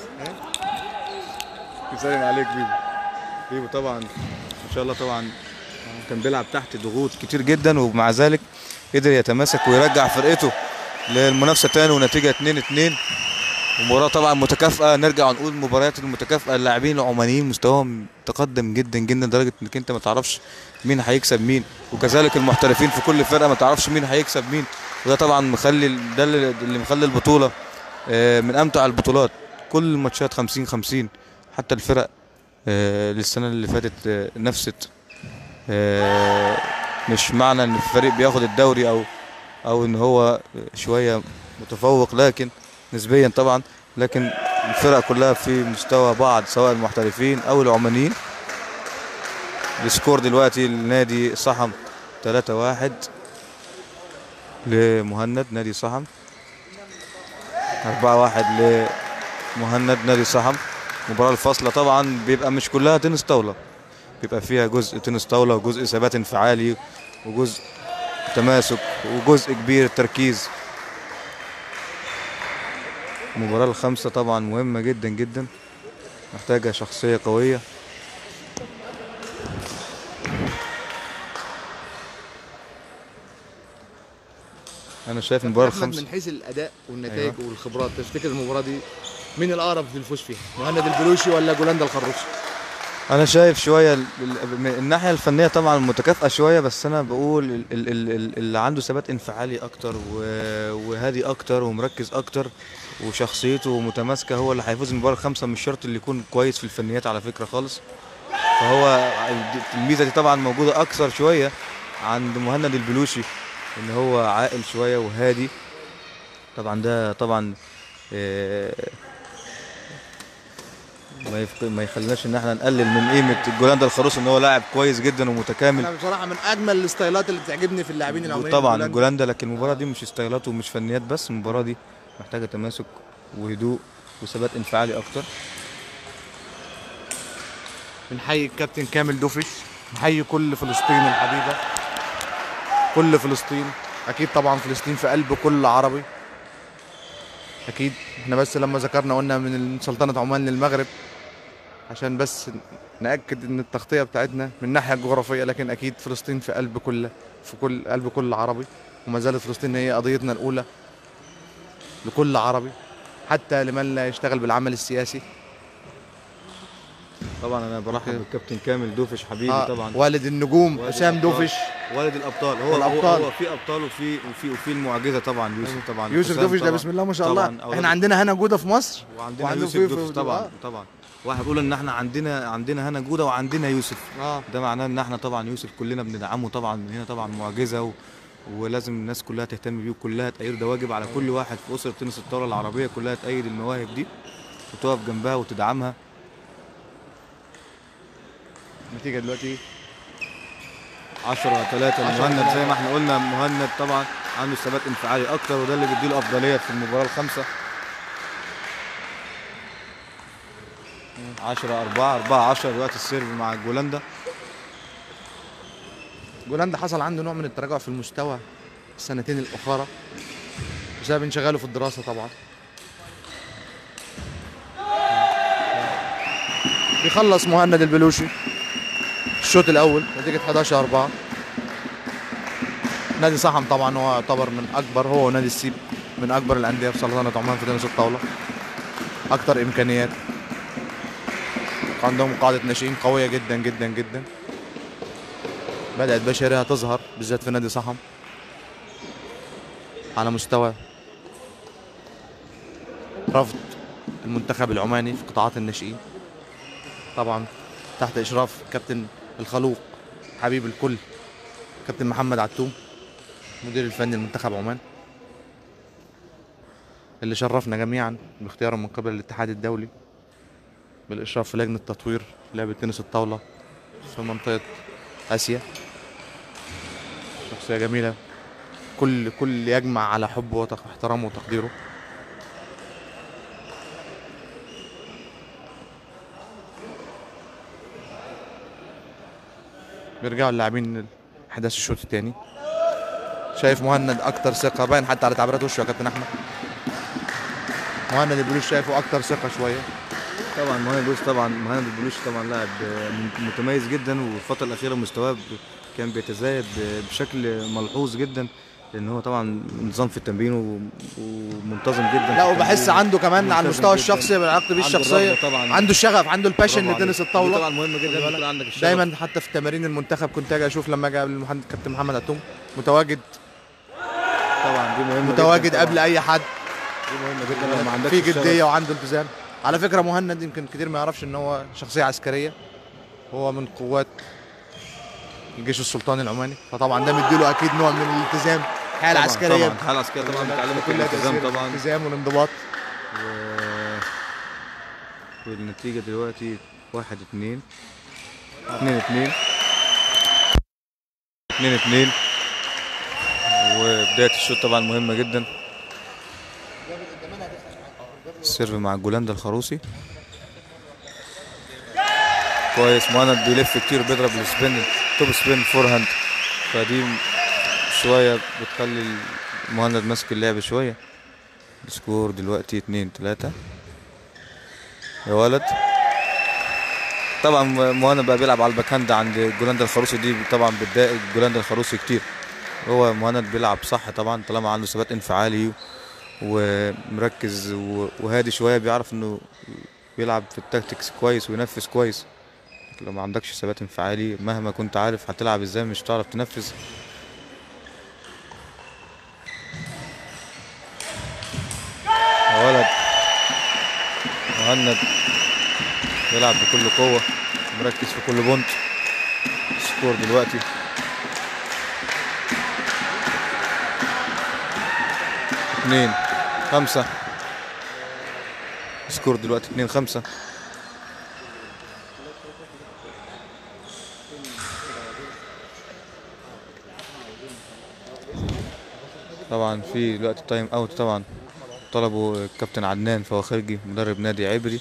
يسلم عليك بيبو بيبو طبعا ما شاء الله طبعا كان بيلعب تحت ضغوط كتير جدا ومع ذلك قدر يتماسك ويرجع فرقته للمنافسه تاني ونتيجه 2 2 ومباراه طبعا متكافئه نرجع ونقول المباريات المتكافئه اللاعبين العمانيين مستواهم تقدم جدا جدا لدرجه انك انت ما تعرفش مين هيكسب مين وكذلك المحترفين في كل فرقه ما تعرفش مين هيكسب مين وده طبعا مخلي ده اللي اللي مخلي البطوله آه، من امتع البطولات كل الماتشات 50 50 حتى الفرق آه، للسنه اللي فاتت آه، نفست آه، مش معنى ان الفريق بياخد الدوري او او ان هو شويه متفوق لكن نسبيا طبعا لكن الفرق كلها في مستوى بعض سواء المحترفين او العمانيين السكور دلوقتي لنادي صحم 3 1 لمهند نادي صحم 4 1 لمهند نادي صحم المباراة الفاصلة طبعا بيبقى مش كلها تنس طاولة بيبقى فيها جزء تنس طاولة وجزء ثبات انفعالي وجزء تماسك وجزء كبير تركيز المباراة الخامسة طبعا مهمة جدا جدا محتاجة شخصية قوية أنا شايف المباراة أحمد الخامسة من حيث الأداء والنتائج أيوة. والخبرات تفتكر المباراة دي مين الأقرب للفوز فيها؟ مهند البلوشي ولا جولاندا الخروسي؟ انا شايف شويه ال- ال- من الناحيه الفنيه طبعا متكافئه شويه بس انا بقول ال- ال- ال- ال- اللي عنده ثبات انفعالي اكتر و- وهادي اكتر ومركز اكتر وشخصيته متماسكه هو اللي هيفوز المباراه الخامسه مش شرط اللي يكون كويس في الفنيات على فكره خالص فهو الميزه دي طبعا موجوده اكثر شويه عند مهند البلوشي ان هو عاقل شويه وهادي طبعا ده طبعا آه، ما يفق... ما يخليناش ان احنا نقلل من قيمه جولاندا الخروس ان هو لاعب كويس جدا ومتكامل انا بصراحه من اجمل الستايلات اللي بتعجبني في اللاعبين العمانيين طبعا الهولندي. جولاندا لكن المباراه دي مش استغلات ومش فنيات بس المباراه دي محتاجه تماسك وهدوء وثبات انفعالي اكتر بنحيي الكابتن كامل دوفش نحيي كل فلسطين الحبيبه كل فلسطين اكيد طبعا فلسطين في قلب كل عربي اكيد احنا بس لما ذكرنا قلنا من سلطنه عمان للمغرب عشان بس ناكد ان التغطيه بتاعتنا من الناحيه الجغرافيه لكن اكيد فلسطين في قلب كل في كل قلب كل عربي وما زالت فلسطين هي قضيتنا الاولى لكل عربي حتى لمن لا يشتغل بالعمل السياسي طبعا انا برحب بالكابتن كامل دوفش حبيبي آه، طبعا والد النجوم والد حسام الأبطال. دوفش والد الابطال هو والأبطال. هو, هو في ابطال وفي وفي وفي المعجزه طبعا يوسف طبعا يوسف حسام دوفش ده طبعاً. بسم الله ما شاء طبعاً الله أولاد- احنا عندنا هنا جوده في مصر وعندنا وعنده يوسف في- في- دوفش في- طبعا آه. طبعا واحد بيقول ان احنا عندنا عندنا هنا جوده وعندنا يوسف اه ده معناه ان احنا طبعا يوسف كلنا بندعمه طبعا من هنا طبعا معجزه و... ولازم الناس كلها تهتم بيه وكلها تأيده ده واجب على كل واحد في اسره تنس الطاوله العربيه كلها تأيد المواهب دي وتقف جنبها وتدعمها النتيجه دلوقتي 10 3 لمهند زي ما احنا قلنا مهند طبعا عنده ثبات انفعالي اكتر وده اللي بيديله افضليه في المباراه الخامسه 10 4 4 10 دلوقتي السيرف مع جولندا جولاندا حصل عنده نوع من التراجع في المستوى السنتين الاخرى بسبب انشغاله في الدراسه طبعا بيخلص مهند البلوشي الشوط الاول نتيجه 11 4 نادي صحم طبعا هو يعتبر من اكبر هو ونادي السيب من اكبر الانديه في سلطنه عمان في تنس الطاوله اكتر امكانيات عندهم قاعده ناشئين قويه جدا جدا جدا بدأت بشرها تظهر بالذات في نادي صحم على مستوى رفض المنتخب العماني في قطاعات الناشئين طبعا تحت إشراف كابتن الخلوق حبيب الكل كابتن محمد عتوم مدير الفني لمنتخب عمان اللي شرفنا جميعا باختياره من قبل الاتحاد الدولي بالإشراف في لجنة تطوير لعبة تنس الطاولة في منطقة آسيا شخصية جميلة كل كل يجمع على حبه واحترامه وتقديره بيرجعوا اللاعبين احداث الشوط الثاني شايف مهند اكتر ثقه باين حتى على تعبيرات وشه يا كابتن احمد مهند البلوش شايفه اكتر ثقه شويه طبعا مهند البلوش طبعا مهند البلوش طبعا لاعب آه، متميز جدا والفتره الاخيره مستواه ب- كان بيتزايد ب- بشكل ملحوظ جدا لان هو طبعا نظام في التمرين و- ومنتظم جدا لا في وبحس التمرين. عنده كمان على ملتزم المستوى جداً. الشخصي بالعلاقه بيه عنده الشخصيه الرغبة طبعا عنده الشغف عنده الباشن برافو لتنس عليك. الطاوله دي طبعا مهم جدا خلي يكون بالك. عندك الشغف دايما حتى في تمارين المنتخب كنت اجي اشوف لما اجي قبل المهند- كابتن محمد عتوم متواجد طبعا دي مهمه متواجد جداً قبل طبعاً. اي حد دي مهمه جدا لو ما عندكش في الشغف. جديه وعنده التزام على فكره مهند يمكن كتير ما يعرفش ان هو شخصيه عسكريه هو من قوات الجيش السلطاني العماني فطبعا ده مديله اكيد نوع من الالتزام الحياه طبعاً، العسكريه طبعا الحياه العسكريه طبعا بتعلمك كلها الالتزام تأثير طبعا الالتزام والانضباط و... والنتيجة دلوقتي واحد اتنين اتنين اتنين اتنين اتنين وبداية الشوط طبعا مهمة جدا السيرف مع جولاندا الخروسي كويس مهند بيلف كتير بيضرب السبين توب سبين فور هاند فدي شوية بتخلي مهند ماسك اللعب شوية السكور دلوقتي اتنين تلاتة يا ولد طبعا مهند بقى بيلعب على الباك هاند عند جولاندا الخروسي دي طبعا بتضايق جولاندا الخروسي كتير هو مهند بيلعب صح طبعا طالما عنده ثبات انفعالي ومركز و- وهادي شويه بيعرف انه بيلعب في التاكتكس كويس وينفذ كويس لو ما عندكش ثبات انفعالي مهما كنت عارف هتلعب ازاي مش هتعرف تنفذ يا ولد مهند بيلعب بكل قوة مركز في كل بونت سكور دلوقتي اتنين خمسة سكور دلوقتي اتنين خمسة طبعا في دلوقتي تايم اوت طبعا طلبوا الكابتن عدنان فواخرجي مدرب نادي عبري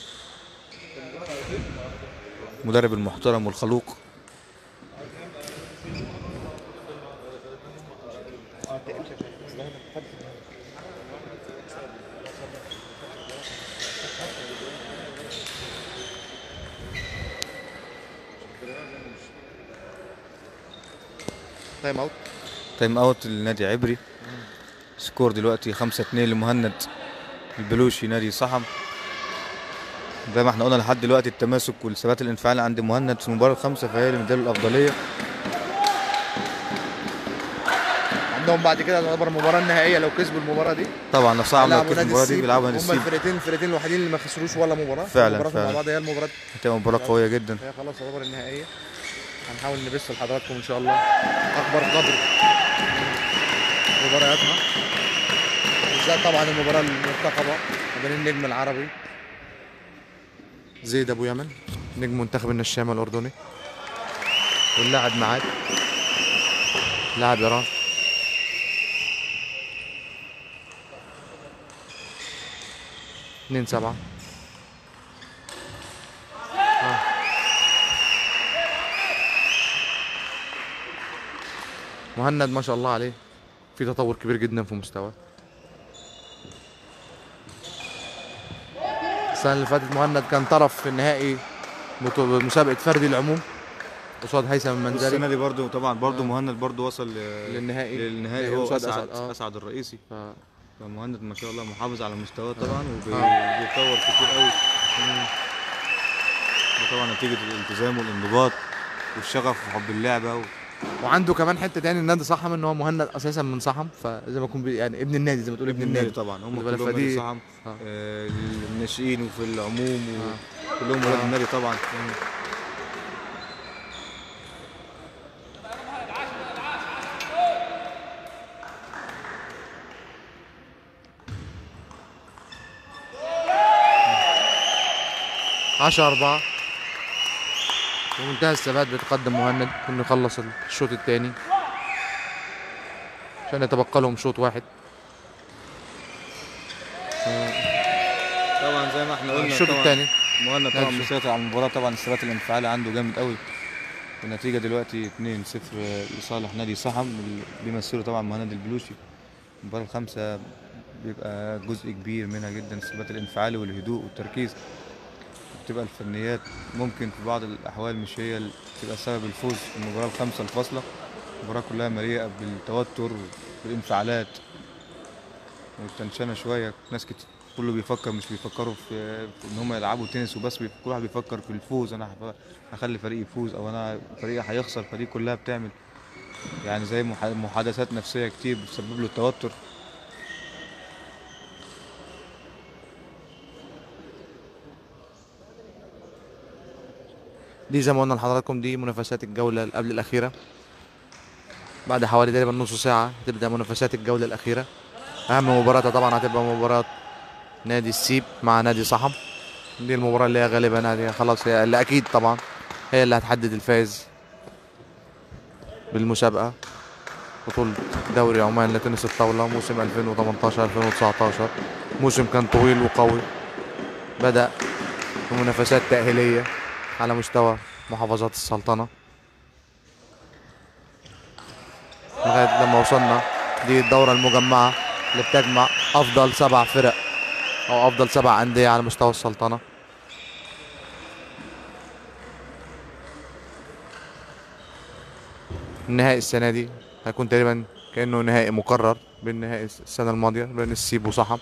مدرب المحترم والخلوق تايم اوت تايم اوت لنادي عبري سكور دلوقتي 5 2 لمهند البلوشي نادي صحم زي ما احنا قلنا لحد دلوقتي التماسك والثبات الانفعالي عند مهند في المباراه الخامسه فهي اللي مديله الافضليه عندهم بعد كده تعتبر المباراه النهائيه لو كسبوا المباراه دي طبعا لو صعب لو هيلعبوا كسب نادي المباراه دي السيب. بيلعبوا نادي هم السيب الفرقتين الفرقتين الوحيدين اللي ما خسروش ولا مباراه فعلا، المباراه مع فعلا. بعض هي المباراه هتبقى مباراه قويه جدا هي خلاص تعتبر النهائيه هنحاول نبث لحضراتكم ان شاء الله اكبر قدر من مبارياتها بالذات طبعا المباراه المرتقبه ما بين النجم العربي زيد ابو يمن نجم منتخب النشامه الاردني واللاعب معاد لاعب ايران اتنين سبعة مهند ما شاء الله عليه في تطور كبير جدا في مستواه السنة اللي فاتت مهند كان طرف في النهائي بطو- مسابقة فردي العموم قصاد هيثم المنزلي السنه دي برضو طبعا برضو مهند برضو وصل ل- للنهائي للنهائي هو قصاد اسعد أسعد، آه. اسعد الرئيسي ف... فمهند ما شاء الله محافظ على مستواه طبعا وبيتطور كتير قوي ده طبعا نتيجه الالتزام والانضباط والشغف وحب اللعبه و... وعنده كمان حته تاني النادي صحم ان هو مهند اساسا من صحم فزي ما يكون بي- يعني ابن النادي زي ما تقول ابن النادي طبعا هم خد بالك، كلهم فدي- نادي صحم آه. آه، الناشئين وفي العموم وكلهم ولاد النادي طبعا عشرة أربعة بمنتهى الثبات بيتقدم مهند انه يخلص الشوط الثاني عشان يتبقى لهم شوط واحد طبعا زي ما احنا قلنا الشوط طبعا الثاني مهند طبعا نفسه. مسيطر على المباراه طبعا الثبات الانفعالي عنده جامد قوي النتيجه دلوقتي 2-0 لصالح نادي صحم اللي بيمثله طبعا مهند البلوشي المباراه الخامسه بيبقى جزء كبير منها جدا الثبات الانفعالي والهدوء والتركيز بتبقى الفنيات ممكن في بعض الاحوال مش هي اللي تبقى سبب الفوز في المباراه الخامسه الفاصله المباراه كلها مليئه بالتوتر والانفعالات والتنشنه شويه ناس كتير كله بيفكر مش بيفكروا في, في ان هم يلعبوا تنس وبس بي- كل واحد بيفكر في الفوز انا هف- هخلي فريقي يفوز او انا فريقي هيخسر فدي كلها بتعمل يعني زي مح- محادثات نفسيه كتير بتسبب له التوتر دي زي ما قلنا لحضراتكم دي منافسات الجولة اللي قبل الأخيرة بعد حوالي تقريبا نص ساعة هتبدأ منافسات الجولة الأخيرة أهم مباراتها طبعا هتبقى مباراة نادي السيب مع نادي صحم دي المباراة اللي هي غالبا هذه خلاص هي اللي أكيد طبعا هي اللي هتحدد الفائز بالمسابقة بطولة دوري عمان لتنس الطاولة موسم 2018 2019 موسم كان طويل وقوي بدأ بمنافسات تأهيلية على مستوى محافظات السلطنة لغاية لما وصلنا دي الدورة المجمعة اللي بتجمع أفضل سبع فرق أو أفضل سبع أندية على مستوى السلطنة النهائي السنة دي هيكون تقريبا كأنه نهائي مكرر بين نهائي السنة الماضية بين السيب وصحم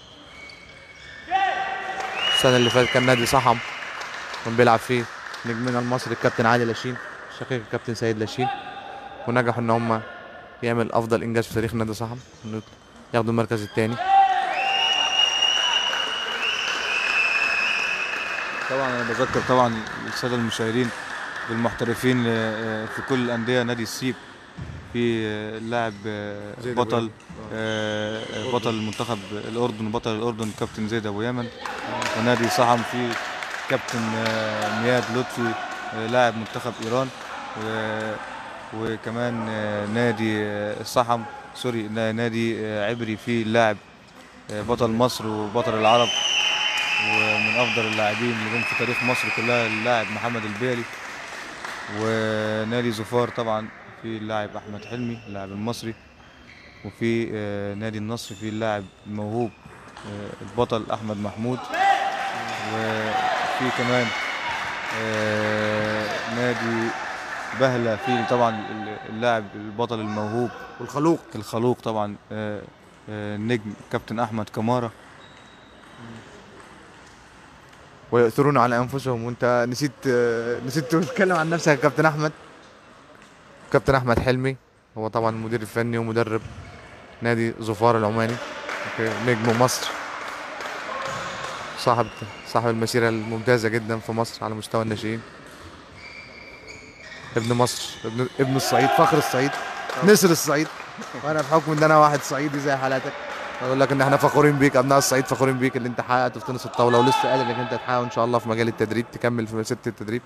السنة اللي فاتت كان نادي صحم كان بيلعب فيه نجمنا المصري الكابتن علي لاشين شقيق الكابتن سيد لاشين ونجحوا ان هم يعمل افضل انجاز في تاريخ نادي صحم انه ياخدوا المركز الثاني طبعا انا بذكر طبعا الساده المشاهدين بالمحترفين آه، في كل الانديه نادي السيب في آه، اللاعب آه، زيد بطل آه، بطل منتخب الاردن بطل الاردن كابتن زيد ابو يمن ونادي صحم في كابتن آه، مياد لطفي آه، لاعب منتخب ايران و- وكمان آه، نادي آه، الصحم سوري نا- نادي آه، عبري فيه اللاعب آه، بطل مصر وبطل العرب ومن افضل اللاعبين اللي جم في تاريخ مصر كلها اللاعب محمد البيلي ونادي زفار طبعا في اللاعب احمد حلمي اللاعب المصري وفي آه، نادي النصر في اللاعب الموهوب آه، البطل احمد محمود وفي كمان آه، نادي بهلة في طبعا اللاعب البطل الموهوب والخلوق الخلوق طبعا آه، آه، النجم كابتن احمد كماره ويؤثرون على انفسهم وانت نسيت آه، نسيت تتكلم عن نفسك يا كابتن احمد كابتن احمد حلمي هو طبعا المدير الفني ومدرب نادي ظفار العماني أوكي، نجم مصر صاحب صاحب المسيره الممتازه جدا في مصر على مستوى الناشئين ابن مصر ابن ابن الصعيد فخر الصعيد نسر الصعيد وانا بحكم ان انا واحد صعيدي زي حالاتك اقول لك ان احنا فخورين بيك ابناء الصعيد فخورين بيك اللي انت حققته في تنس الطاوله ولسه قادر انك انت تحققه ان شاء الله في مجال التدريب تكمل في مسيره التدريب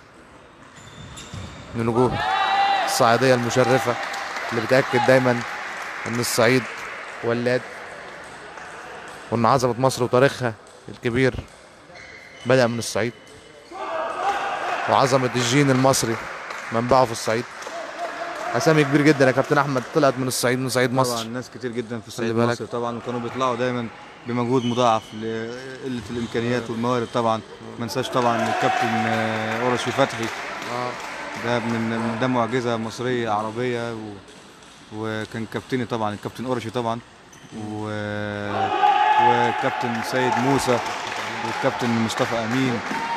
من الوجوه الصعيديه المشرفه اللي بتاكد دايما ان الصعيد ولاد وان عظمه مصر وتاريخها الكبير بدا من الصعيد وعظمه الجين المصري منبعه في الصعيد اسامي كبير جدا يا كابتن احمد طلعت من الصعيد من صعيد طبعا مصر ناس كتير جدا في خلي الصعيد بالك. مصر طبعا وكانوا بيطلعوا دايما بمجهود مضاعف لقله الامكانيات والموارد طبعا ما ننساش طبعا الكابتن آه، قرشي فتحي ده من من- ده معجزه مصريه عربيه و وكان كابتني طبعا الكابتن قرشي طبعا و وكابتن سيد موسى والكابتن مصطفى امين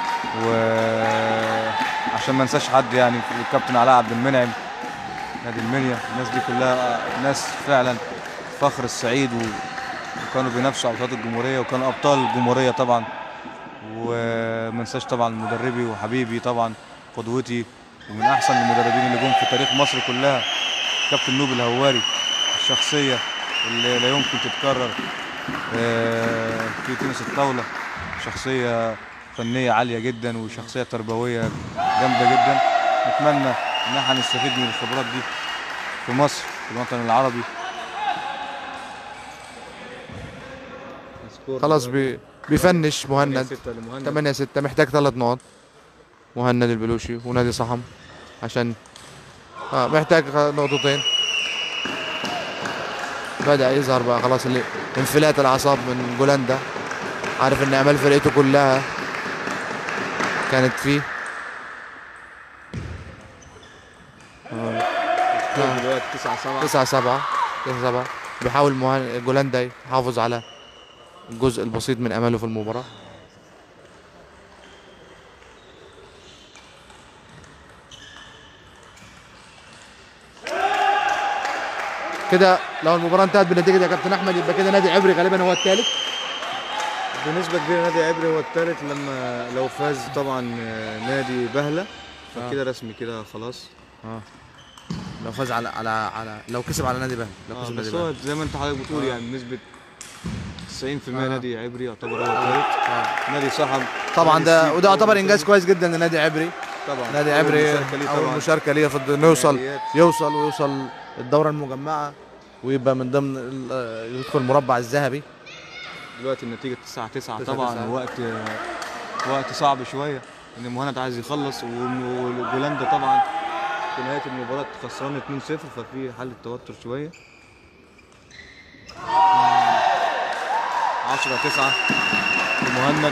وعشان ما انساش حد يعني الكابتن علاء عبد المنعم نادي المنيا الناس دي كلها ناس فعلا فخر الصعيد و... وكانوا بينافسوا على بطولات الجمهوريه وكانوا ابطال الجمهوريه طبعا وما انساش طبعا مدربي وحبيبي طبعا قدوتي ومن احسن المدربين اللي جم في تاريخ مصر كلها كابتن نوبل الهواري الشخصيه اللي لا يمكن تتكرر آه، في تنس الطاوله شخصيه فنيه عاليه جدا وشخصيه تربويه جامده جدا نتمنى ان احنا نستفيد من الخبرات دي في مصر في الوطن العربي خلاص بي بيفنش مهند 8 6 محتاج ثلاث نقط مهند البلوشي ونادي صحم عشان آه محتاج نقطتين بدأ يظهر بقى خلاص اللي انفلات الأعصاب من جولندا عارف إن آمال فرقته كلها كانت فيه آه. دلوقتي 9 7 تسعة سبعة تسعة سبعة بيحاول مهن... جولندا يحافظ على الجزء البسيط من امله في المباراة كده لو المباراة انتهت بنتيجة يا كابتن احمد يبقى كده نادي عبري غالبا هو الثالث بنسبة كبيرة نادي عبري هو الثالث لما لو فاز طبعا آه، نادي بهلة فكده رسمي كده خلاص لو فاز على على على لو كسب على نادي بهل لو آه كسب نادي بس هو بهل زي ما انت حضرتك بتقول آه. يعني بنسبة 90% آه. نادي عبري يعتبر هو الثالث آه. نادي صحم طبعا نادي ده السيب وده هو يعتبر الثالث. انجاز كويس جدا لنادي عبري طبعا نادي أول عبري مشاركة ليه اول طبعا مشاركه ليه في الد- نوصل نهائيات. يوصل ويوصل الدوره المجمعه ويبقى من ضمن ال- آه، يدخل المربع الذهبي دلوقتي النتيجة 9 9 تسعة طبعا تسعة. وقت وقت صعب شوية ان مهند عايز يخلص وبولندا طبعا في نهاية المباراة خسران 2-0 ففي حالة توتر شوية 10 9 لمهند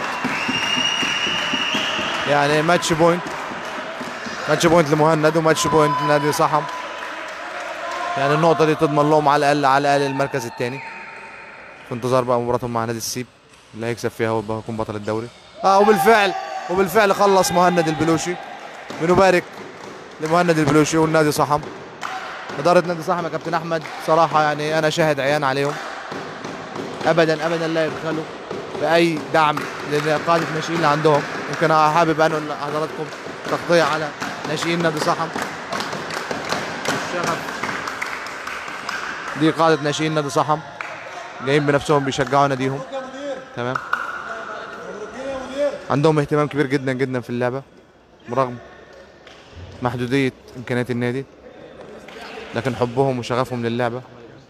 يعني ماتش بوينت ماتش بوينت لمهند وماتش بوينت لنادي صحم يعني النقطة دي تضمن لهم على الأقل على الأقل المركز الثاني في انتظار بقى مباراتهم مع نادي السيب اللي هيكسب فيها هو يبقى هيكون بطل الدوري اه وبالفعل وبالفعل خلص مهند البلوشي بنبارك لمهند البلوشي والنادي صحم إدارة نادي صحم يا كابتن أحمد صراحة يعني أنا شاهد عيان عليهم أبدا أبدا لا يبخلوا باي دعم لقاده الناشئين اللي عندهم يمكن أنا حابب انقل لحضراتكم تغطيه على ناشئين نادي صحم الشغف دي قاده ناشئين نادي صحم جايين بنفسهم بيشجعوا ناديهم تمام عندهم اهتمام كبير جدا جدا في اللعبه برغم محدوديه امكانيات النادي لكن حبهم وشغفهم للعبه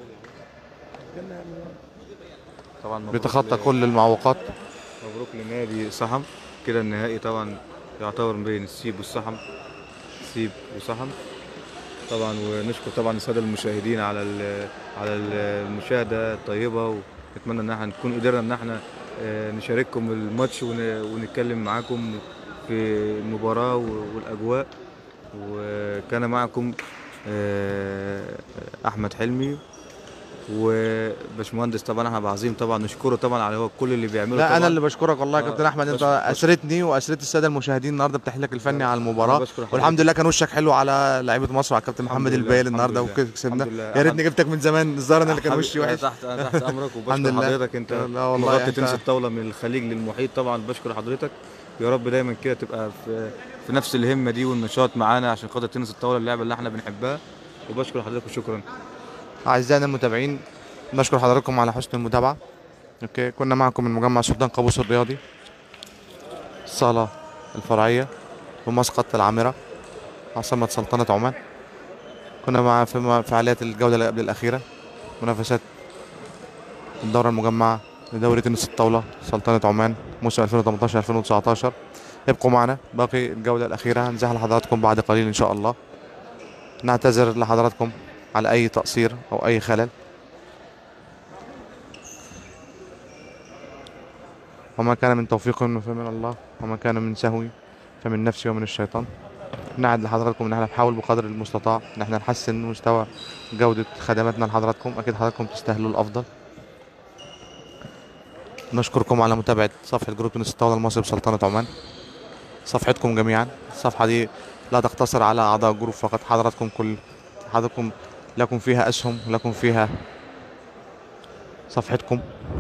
طبعا مبروك بيتخطى ل- كل المعوقات مبروك لنادي صحم كده النهائي طبعا يعتبر بين السيب والصحم سيب وصحم طبعا ونشكر طبعا الساده المشاهدين على ال- على ال- المشاهده الطيبه ونتمنى ان احنا نكون قدرنا ان احنا آه، نشارككم الماتش ون- ونتكلم معاكم في المباراه و- والاجواء وكان معكم آه، احمد حلمي وباشمهندس طبعا احمد عظيم طبعا نشكره طبعا على هو كل اللي بيعمله لا طبعا انا اللي بشكرك والله يا آه، كابتن احمد انت بشكر- بشكر. اسرتني واسرت الساده المشاهدين النهارده بتحليلك الفني على المباراه بشكر حضرتك. والحمد لله كان وشك حلو على لعيبه مصر وعلى الكابتن الحمد محمد لله، البايل الحمد النهارده لله. وكسبنا الحمد لله. يا ريتني جبتك من زمان الظاهر انا اللي كان وشي حبيبي، وحش تحت أنا تحت امرك الحمد وبشكر لله. حضرتك انت لا والله غطي انت- تنس الطاوله من الخليج للمحيط طبعا بشكر حضرتك يا رب دايما كده تبقى في في نفس الهمه دي والنشاط معانا عشان خاطر تنس الطاوله اللعبه اللي احنا بنحبها وبشكر حضرتك وشكرا اعزائنا المتابعين نشكر حضراتكم على حسن المتابعه اوكي كنا معكم من مجمع سلطان قابوس الرياضي الصاله الفرعيه بمسقط العامره عاصمه سلطنه عمان كنا مع في مع فعاليات الجوله اللي قبل الاخيره منافسات الدوره المجمعه لدوري تنس الطاوله سلطنه عمان موسم 2018 2019 ابقوا معنا باقي الجوله الاخيره هنزح لحضراتكم بعد قليل ان شاء الله نعتذر لحضراتكم على اي تقصير او اي خلل وما كان من توفيق فمن الله وما كان من سهو فمن نفسي ومن الشيطان نعد لحضراتكم ان احنا بنحاول بقدر المستطاع ان احنا نحسن مستوى جودة خدماتنا لحضراتكم اكيد حضراتكم تستاهلوا الافضل نشكركم على متابعة صفحة جروب تونس الطاولة المصري بسلطنة عمان صفحتكم جميعا الصفحة دي لا تقتصر على أعضاء الجروب فقط حضراتكم كل حضراتكم لكم فيها أسهم لكم فيها صفحتكم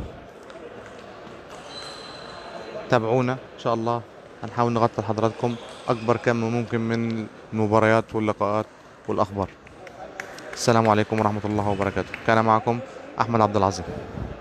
تابعونا إن شاء الله هنحاول نغطي لحضراتكم أكبر كم ممكن من المباريات واللقاءات والأخبار السلام عليكم ورحمة الله وبركاته كان معكم أحمد عبد العظيم